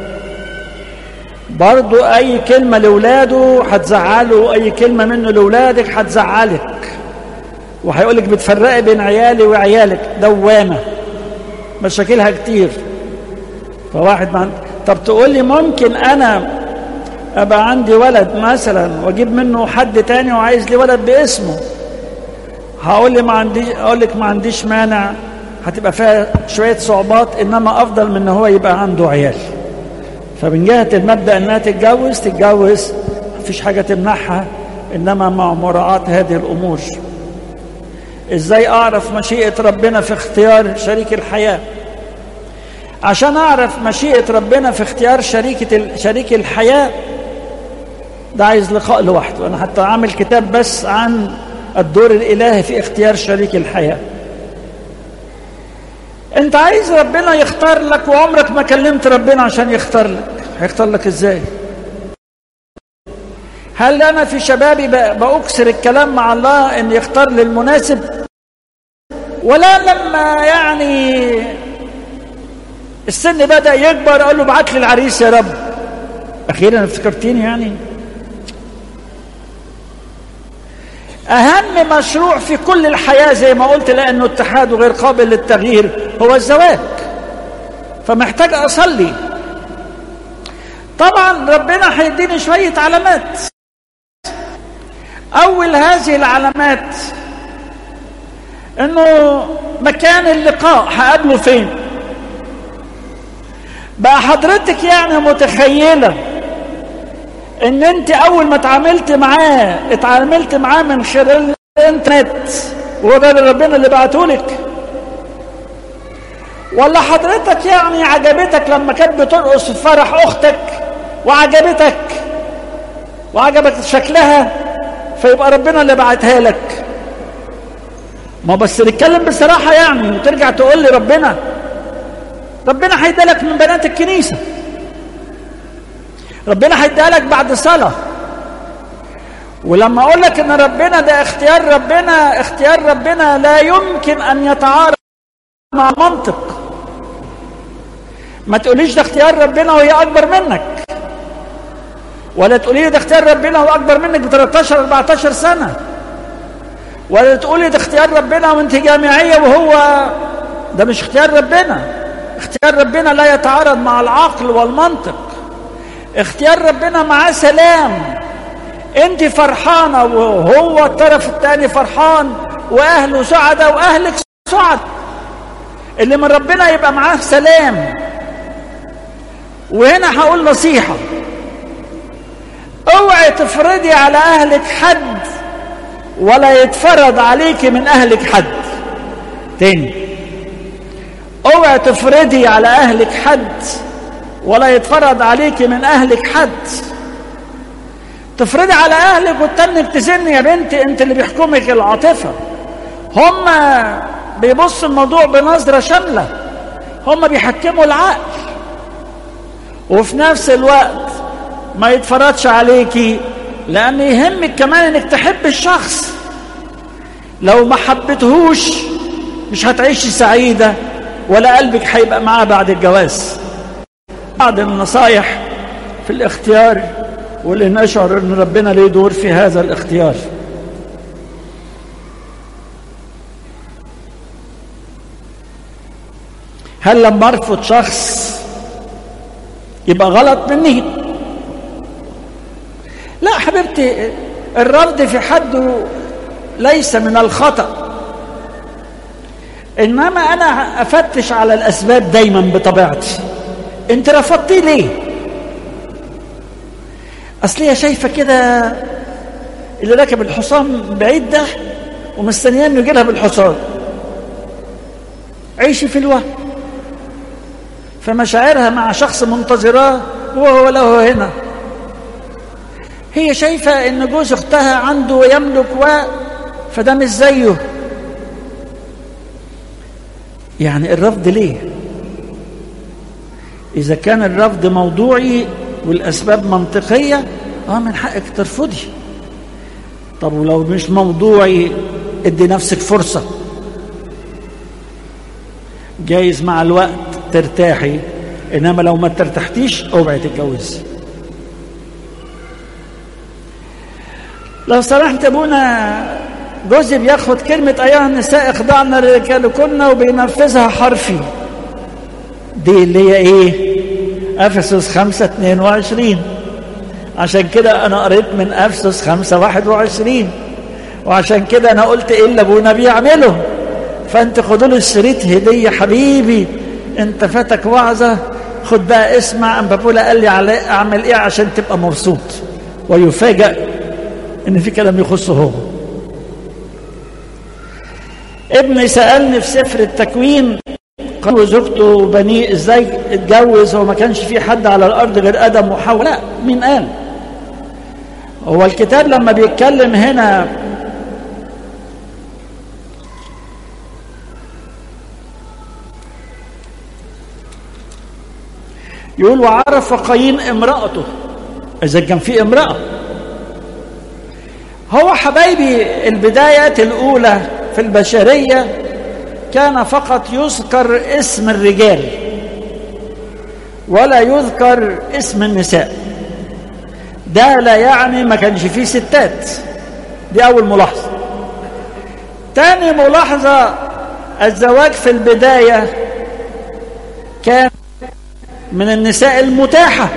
برضو اي كلمة لاولاده هتزعله اي كلمة منه لاولادك هتزعلك وهيقولك بتفرقي بين عيالي وعيالك دوامة مشاكلها كتير فواحد ما طب تقول لي ممكن انا ابقى عندي ولد مثلا واجيب منه حد تاني وعايز لي ولد باسمه هقول لي ما عنديش اقول لك ما عنديش مانع هتبقى فيها شوية صعوبات إنما أفضل من إن هو يبقى عنده عيال فمن جهة المبدأ إنها تتجوز تتجوز مفيش حاجة تمنعها إنما مع مراعاة هذه الأمور إزاي أعرف مشيئة ربنا في اختيار شريك الحياة عشان أعرف مشيئة ربنا في اختيار شريكة شريك الحياة ده عايز لقاء لوحده أنا حتى عامل كتاب بس عن الدور الإلهي في اختيار شريك الحياة أنت عايز ربنا يختار لك وعمرك ما كلمت ربنا عشان يختار لك هيختار لك إزاي هل أنا في شبابي بأكسر الكلام مع الله أن يختار لي المناسب ولا لما يعني السن بدأ يكبر أقول له ابعت لي العريس يا رب أخيرا افتكرتيني يعني أهم مشروع في كل الحياة زي ما قلت لأنه اتحاد غير قابل للتغيير هو الزواج فمحتاج أصلي طبعا ربنا هيديني شوية علامات أول هذه العلامات إنه مكان اللقاء هقابله فين بقى حضرتك يعني متخيله ان انت اول ما اتعاملت معاه اتعاملت معاه من خلال الانترنت وهو ده اللي ربنا اللي بعته لك ولا حضرتك يعني عجبتك لما كانت بترقص في فرح اختك وعجبتك وعجبك شكلها فيبقى ربنا اللي بعتها لك ما بس نتكلم بصراحه يعني وترجع تقول لي ربنا ربنا هيدالك من بنات الكنيسه ربنا هيديها لك بعد صلاة ولما اقول لك ان ربنا ده اختيار ربنا اختيار ربنا لا يمكن ان يتعارض مع منطق ما تقوليش ده اختيار ربنا وهي اكبر منك ولا تقولي ده اختيار ربنا وهو اكبر منك ب 13 14 سنه ولا تقولي ده اختيار ربنا وانت جامعيه وهو ده مش اختيار ربنا اختيار ربنا لا يتعارض مع العقل والمنطق اختيار ربنا معاه سلام انت فرحانة وهو الطرف الثاني فرحان واهله سعداء واهلك سعد اللي من ربنا يبقى معاه سلام وهنا هقول نصيحة اوعي تفرضي على اهلك حد ولا يتفرض عليك من اهلك حد تاني اوعي تفرضي على اهلك حد ولا يتفرض عليك من اهلك حد تفرضي على اهلك وتنك تزن يا بنتي انت اللي بيحكمك العاطفه هم بيبصوا الموضوع بنظره شامله هم بيحكموا العقل وفي نفس الوقت ما يتفرضش عليكي لان يهمك كمان انك تحب الشخص لو ما حبتهوش مش هتعيشي سعيده ولا قلبك هيبقى معاه بعد الجواز بعض النصايح في الاختيار واللي نشعر ان ربنا ليه دور في هذا الاختيار هل لما ارفض شخص يبقى غلط مني لا حبيبتي الرفض في حده ليس من الخطأ انما انا افتش على الاسباب دايما بطبيعتي انت رفضتيه ليه اصل هي شايفه كده اللي راكب الحصان بعيد ده ومستنياه انه يجي لها بالحصان عيشي في الوهم فمشاعرها مع شخص منتظراه وهو له هنا هي شايفه ان جوز اختها عنده ويملك و فده مش زيه يعني الرفض ليه إذا كان الرفض موضوعي والأسباب منطقية آه من حقك ترفضي طب ولو مش موضوعي ادي نفسك فرصة جايز مع الوقت ترتاحي إنما لو ما ترتحتيش اوعي تتجوزي لو سمحت ابونا جوزي بياخد كلمة أيها النساء اخضعنا لرجالكن وبينفذها حرفي دي اللي هي ايه افسس 5 22 عشان كده انا قريت من افسس 5 21 وعشان كده انا قلت ايه اللي ابونا بيعمله فانت خدوا له الشريط هديه حبيبي انت فاتك وعظه خد بقى اسمع ام بابولا قال لي على اعمل ايه عشان تبقى مبسوط ويفاجأ ان في كلام يخصه هو ابني سألني في سفر التكوين قالوا زوجته وبنيه ازاي اتجوز هو ما كانش في حد على الارض غير ادم وحواء لا مين قال هو الكتاب لما بيتكلم هنا يقول وعرف قايين امرأته إذا كان في امرأة هو حبايبي البدايات الأولى في البشرية كان فقط يذكر اسم الرجال ولا يذكر اسم النساء ده لا يعني ما كانش فيه ستات دي أول ملاحظة تاني ملاحظة الزواج في البداية كان من النساء المتاحة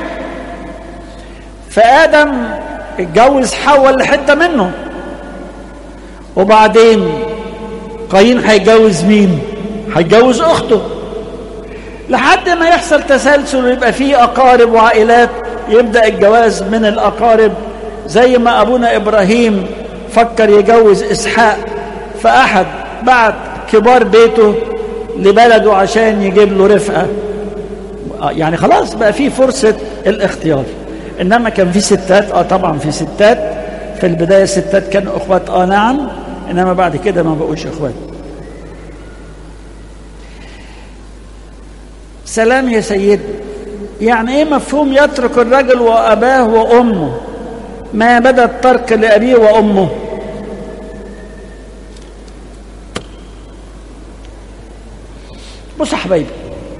فآدم اتجوز حواء لحتة منه وبعدين قايين هيتجوز مين هيتجوز أخته لحد ما يحصل تسلسل ويبقى فيه أقارب وعائلات يبدأ الجواز من الأقارب زي ما أبونا إبراهيم فكر يجوز إسحاق فأحد بعت كبار بيته لبلده عشان يجيب له رفقة يعني خلاص بقى في فرصة الاختيار إنما كان في ستات آه طبعا في ستات في البداية الستات كانوا أخوات آه نعم إنما بعد كده ما بقوش أخوات سلام يا سيدي يعني ايه مفهوم يترك الرجل واباه وامه ما بدا الترك لابيه وامه بص يا حبايبي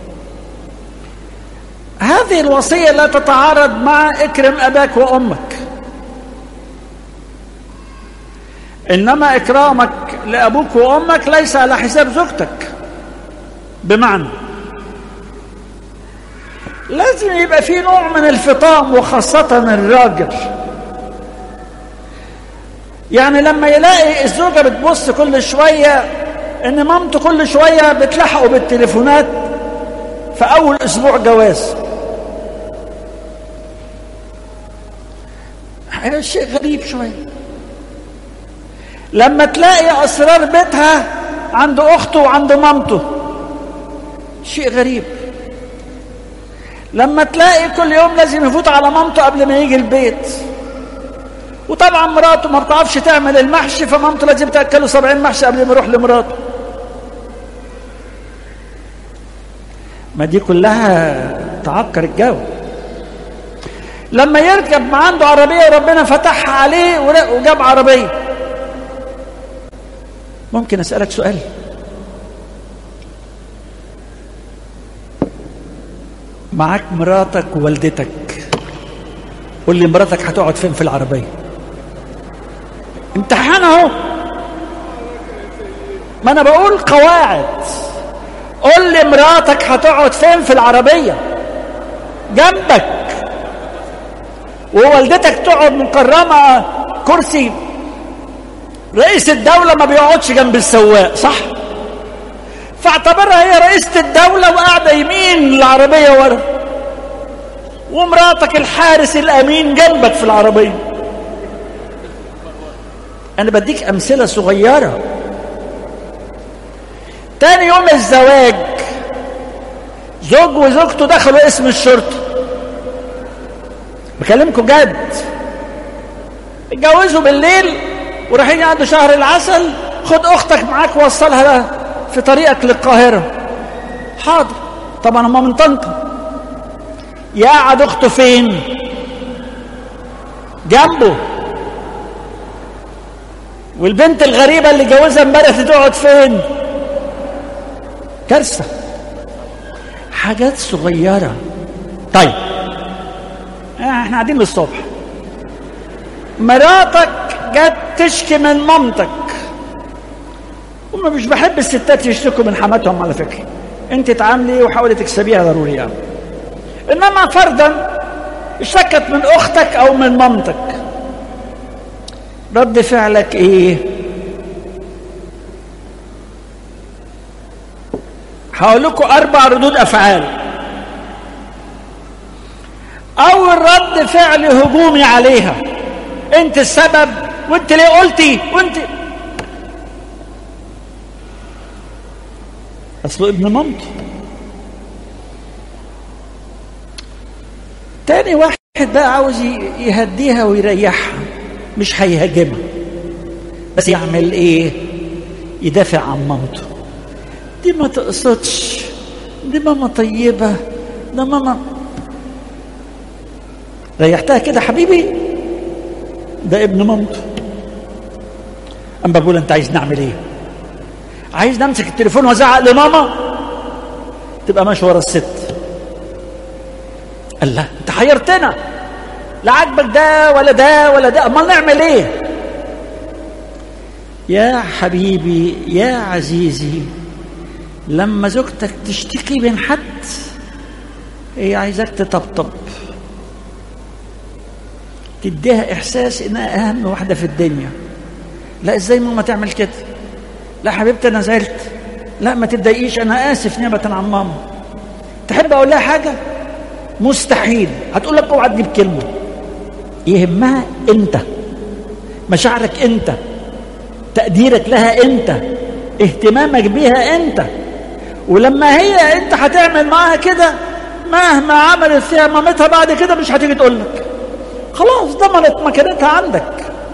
هذه الوصيه لا تتعارض مع اكرم اباك وامك انما اكرامك لابوك وامك ليس على حساب زوجتك بمعنى لازم يبقى في نوع من الفطام وخاصة الراجل يعني لما يلاقي الزوجة بتبص كل شوية ان مامته كل شوية بتلحقه بالتليفونات في اول اسبوع جواز شيء غريب شوية لما تلاقي اسرار بيتها عند اخته وعند مامته شيء غريب لما تلاقي كل يوم لازم يفوت على مامته قبل ما يجي البيت وطبعا مراته ما بتعرفش تعمل المحشي فمامته لازم تاكله 70 محشي قبل ما يروح لمراته ما دي كلها تعكر الجو لما يركب ما عنده عربيه وربنا فتحها عليه وجاب عربيه ممكن اسالك سؤال معاك مراتك ووالدتك قول لي مراتك هتقعد فين في العربية امتحان اهو ما انا بقول قواعد قول لي مراتك هتقعد فين في العربية جنبك ووالدتك تقعد مكرمة كرسي رئيس الدولة ما بيقعدش جنب السواق صح فاعتبرها هي رئيسة الدولة وقاعدة يمين العربية ورا ومراتك الحارس الأمين جنبك في العربية أنا بديك أمثلة صغيرة تاني يوم الزواج زوج وزوجته دخلوا اسم الشرطة بكلمكم جد اتجوزوا بالليل ورايحين يقعدوا شهر العسل خد اختك معاك وصلها في طريقك للقاهرة حاضر طبعا هم من طنطا يقعد اخته فين جنبه والبنت الغريبة اللي جوزها امبارح تقعد فين كارثة حاجات صغيرة طيب احنا قاعدين للصبح مراتك جت تشكي من مامتك وما مش بحب الستات يشتكوا من حماتهم على فكرة انت تعاملي وحاولي تكسبيها ضروري يعني انما فرضا اشتكت من اختك او من مامتك رد فعلك ايه هقول لكم اربع ردود افعال اول رد فعل هجومي عليها انت السبب وانت ليه قلتي وانت اصله ابن مامته تاني واحد بقى عاوز يهديها ويريحها مش هيهاجمها بس يعمل ايه يدافع عن مامته دي ما تقصدش دي ماما طيبة ده ماما ريحتها كده حبيبي ده ابن مامته اما بقول انت عايز نعمل ايه عايز نمسك التليفون وازعق لماما تبقى ماشي ورا الست قال لا انت حيرتنا لا عاجبك ده ولا ده ولا ده امال نعمل ايه يا حبيبي يا عزيزي لما زوجتك تشتكي من حد هي عايزاك تطبطب تديها احساس انها اهم واحده في الدنيا لا ازاي ماما تعمل كده لا حبيبتي انا زعلت لا ما تتضايقيش انا اسف نيابه عن ماما تحب اقول لها حاجه مستحيل هتقول لك اوعى تجيب كلمه يهمها انت مشاعرك انت تقديرك لها انت اهتمامك بيها انت ولما هي انت هتعمل معاها كده مهما عملت فيها مامتها بعد كده مش هتيجي تقول لك خلاص ضمنت مكانتها عندك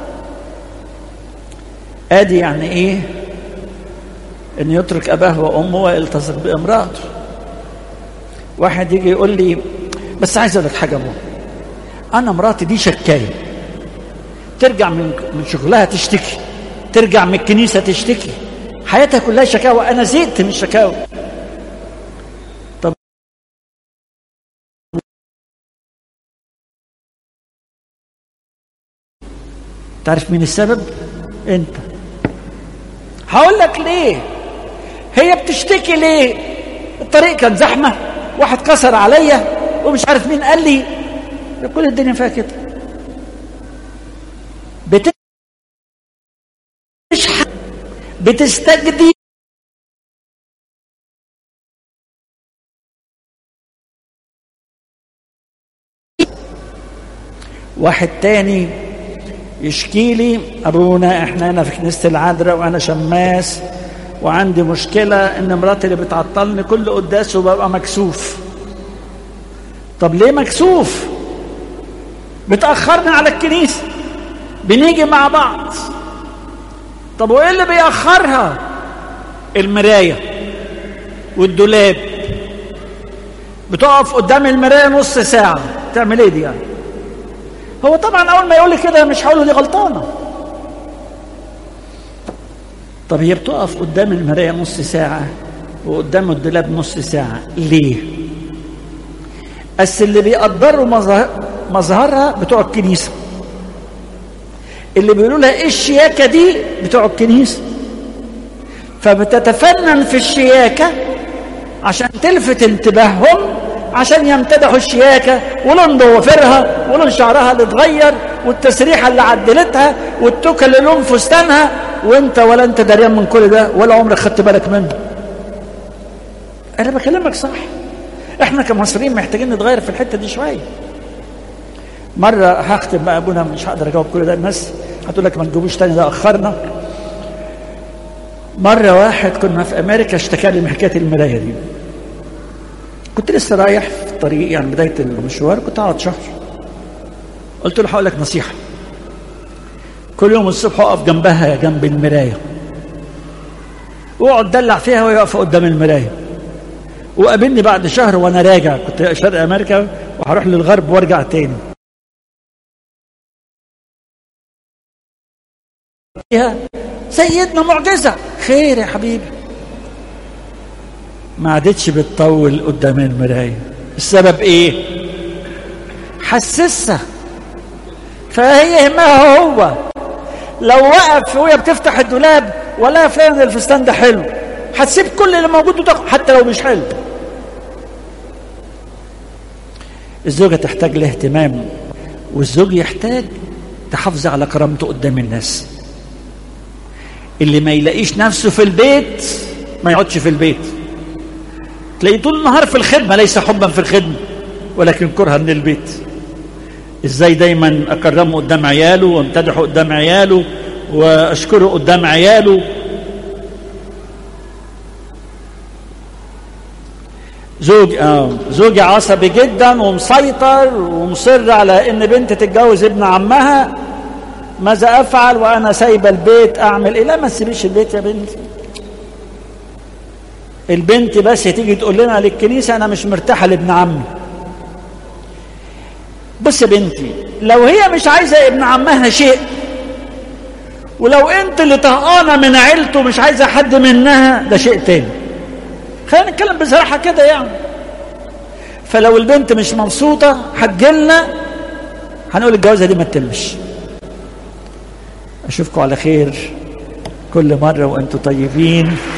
ادي يعني ايه ان يترك اباه وامه ويلتصق بامراته واحد يجي يقول لي بس عايز اقول لك حاجه مو انا مراتي دي شكايه ترجع من من شغلها تشتكي ترجع من الكنيسه تشتكي حياتها كلها شكاوى انا زهقت من الشكاوى طب تعرف مين السبب انت هقول لك ليه هي بتشتكي ليه الطريق كان زحمه واحد كسر عليا ومش عارف مين قال لي كل الدنيا فيها كده بتشحن بتستجدي واحد تاني يشكي لي ابونا احنا انا في كنيسه العذراء وانا شماس وعندي مشكله ان مراتي اللي بتعطلني كل قداس وببقى مكسوف طب ليه مكسوف بتاخرني على الكنيسه بنيجي مع بعض طب وايه اللي بيأخرها المرايه والدولاب بتقف قدام المرايه نص ساعه تعمل ايه دي يعني هو طبعا اول ما يقول لي كده مش هقول له دي غلطانه طب هي بتقف قدام المرايه نص ساعه وقدام الدولاب نص ساعه ليه بس اللي بيقدروا مظهر مظهرها بتوع الكنيسه اللي بيقولوا لها ايه الشياكه دي بتوع الكنيسه فبتتفنن في الشياكه عشان تلفت انتباههم عشان يمتدحوا الشياكه ولون ضوافرها ولون شعرها اللي اتغير والتسريحه اللي عدلتها والتوكه اللي لون فستانها وانت ولا انت دريان من كل ده ولا عمرك خدت بالك منه انا بكلمك صح احنا كمصريين محتاجين نتغير في الحته دي شويه مره هختم بقى ابونا مش هقدر اجاوب كل ده الناس هتقول لك ما تجيبوش تاني ده اخرنا مره واحد كنا في امريكا اشتكى لي من حكايه المرايه دي كنت لسه رايح في الطريق يعني بدايه المشوار كنت قاعد شهر قلت له هقول لك نصيحه كل يوم الصبح اقف جنبها جنب المرايه واقعد دلع فيها وهي واقفه قدام المرايه وقابلني بعد شهر وانا راجع كنت شرق امريكا وهروح للغرب وارجع تاني سيدنا معجزه خير يا حبيبي ما عادتش بتطول قدام المرايه السبب ايه حسسها فهي يهمها هو لو وقف وهي بتفتح الدولاب ولا فلان الفستان ده حلو هتسيب كل اللي موجود وتاخد حتى لو مش حلو الزوجة تحتاج لاهتمام والزوج يحتاج تحافظ على كرامته قدام الناس اللي ما يلاقيش نفسه في البيت ما يقعدش في البيت تلاقيه طول النهار في الخدمة ليس حبا في الخدمة ولكن كرها من البيت ازاي دايما اكرمه قدام عياله وامتدحه قدام عياله واشكره قدام عياله زوج آه زوجي عصبي جدا ومسيطر ومصر على ان بنت تتجوز ابن عمها ماذا افعل وانا سايبه البيت اعمل ايه لا ما تسيبيش البيت يا بنتي البنت بس تيجي تقول لنا للكنيسه انا مش مرتاحه لابن عمي بص يا بنتي لو هي مش عايزه ابن عمها شيء ولو انت اللي طهقانه من عيلته مش عايزه حد منها ده شيء تاني خلينا نتكلم بصراحه كده يعني فلو البنت مش مبسوطه هتجيلنا هنقول الجوازه دي ما تتمش اشوفكم على خير كل مره وانتم طيبين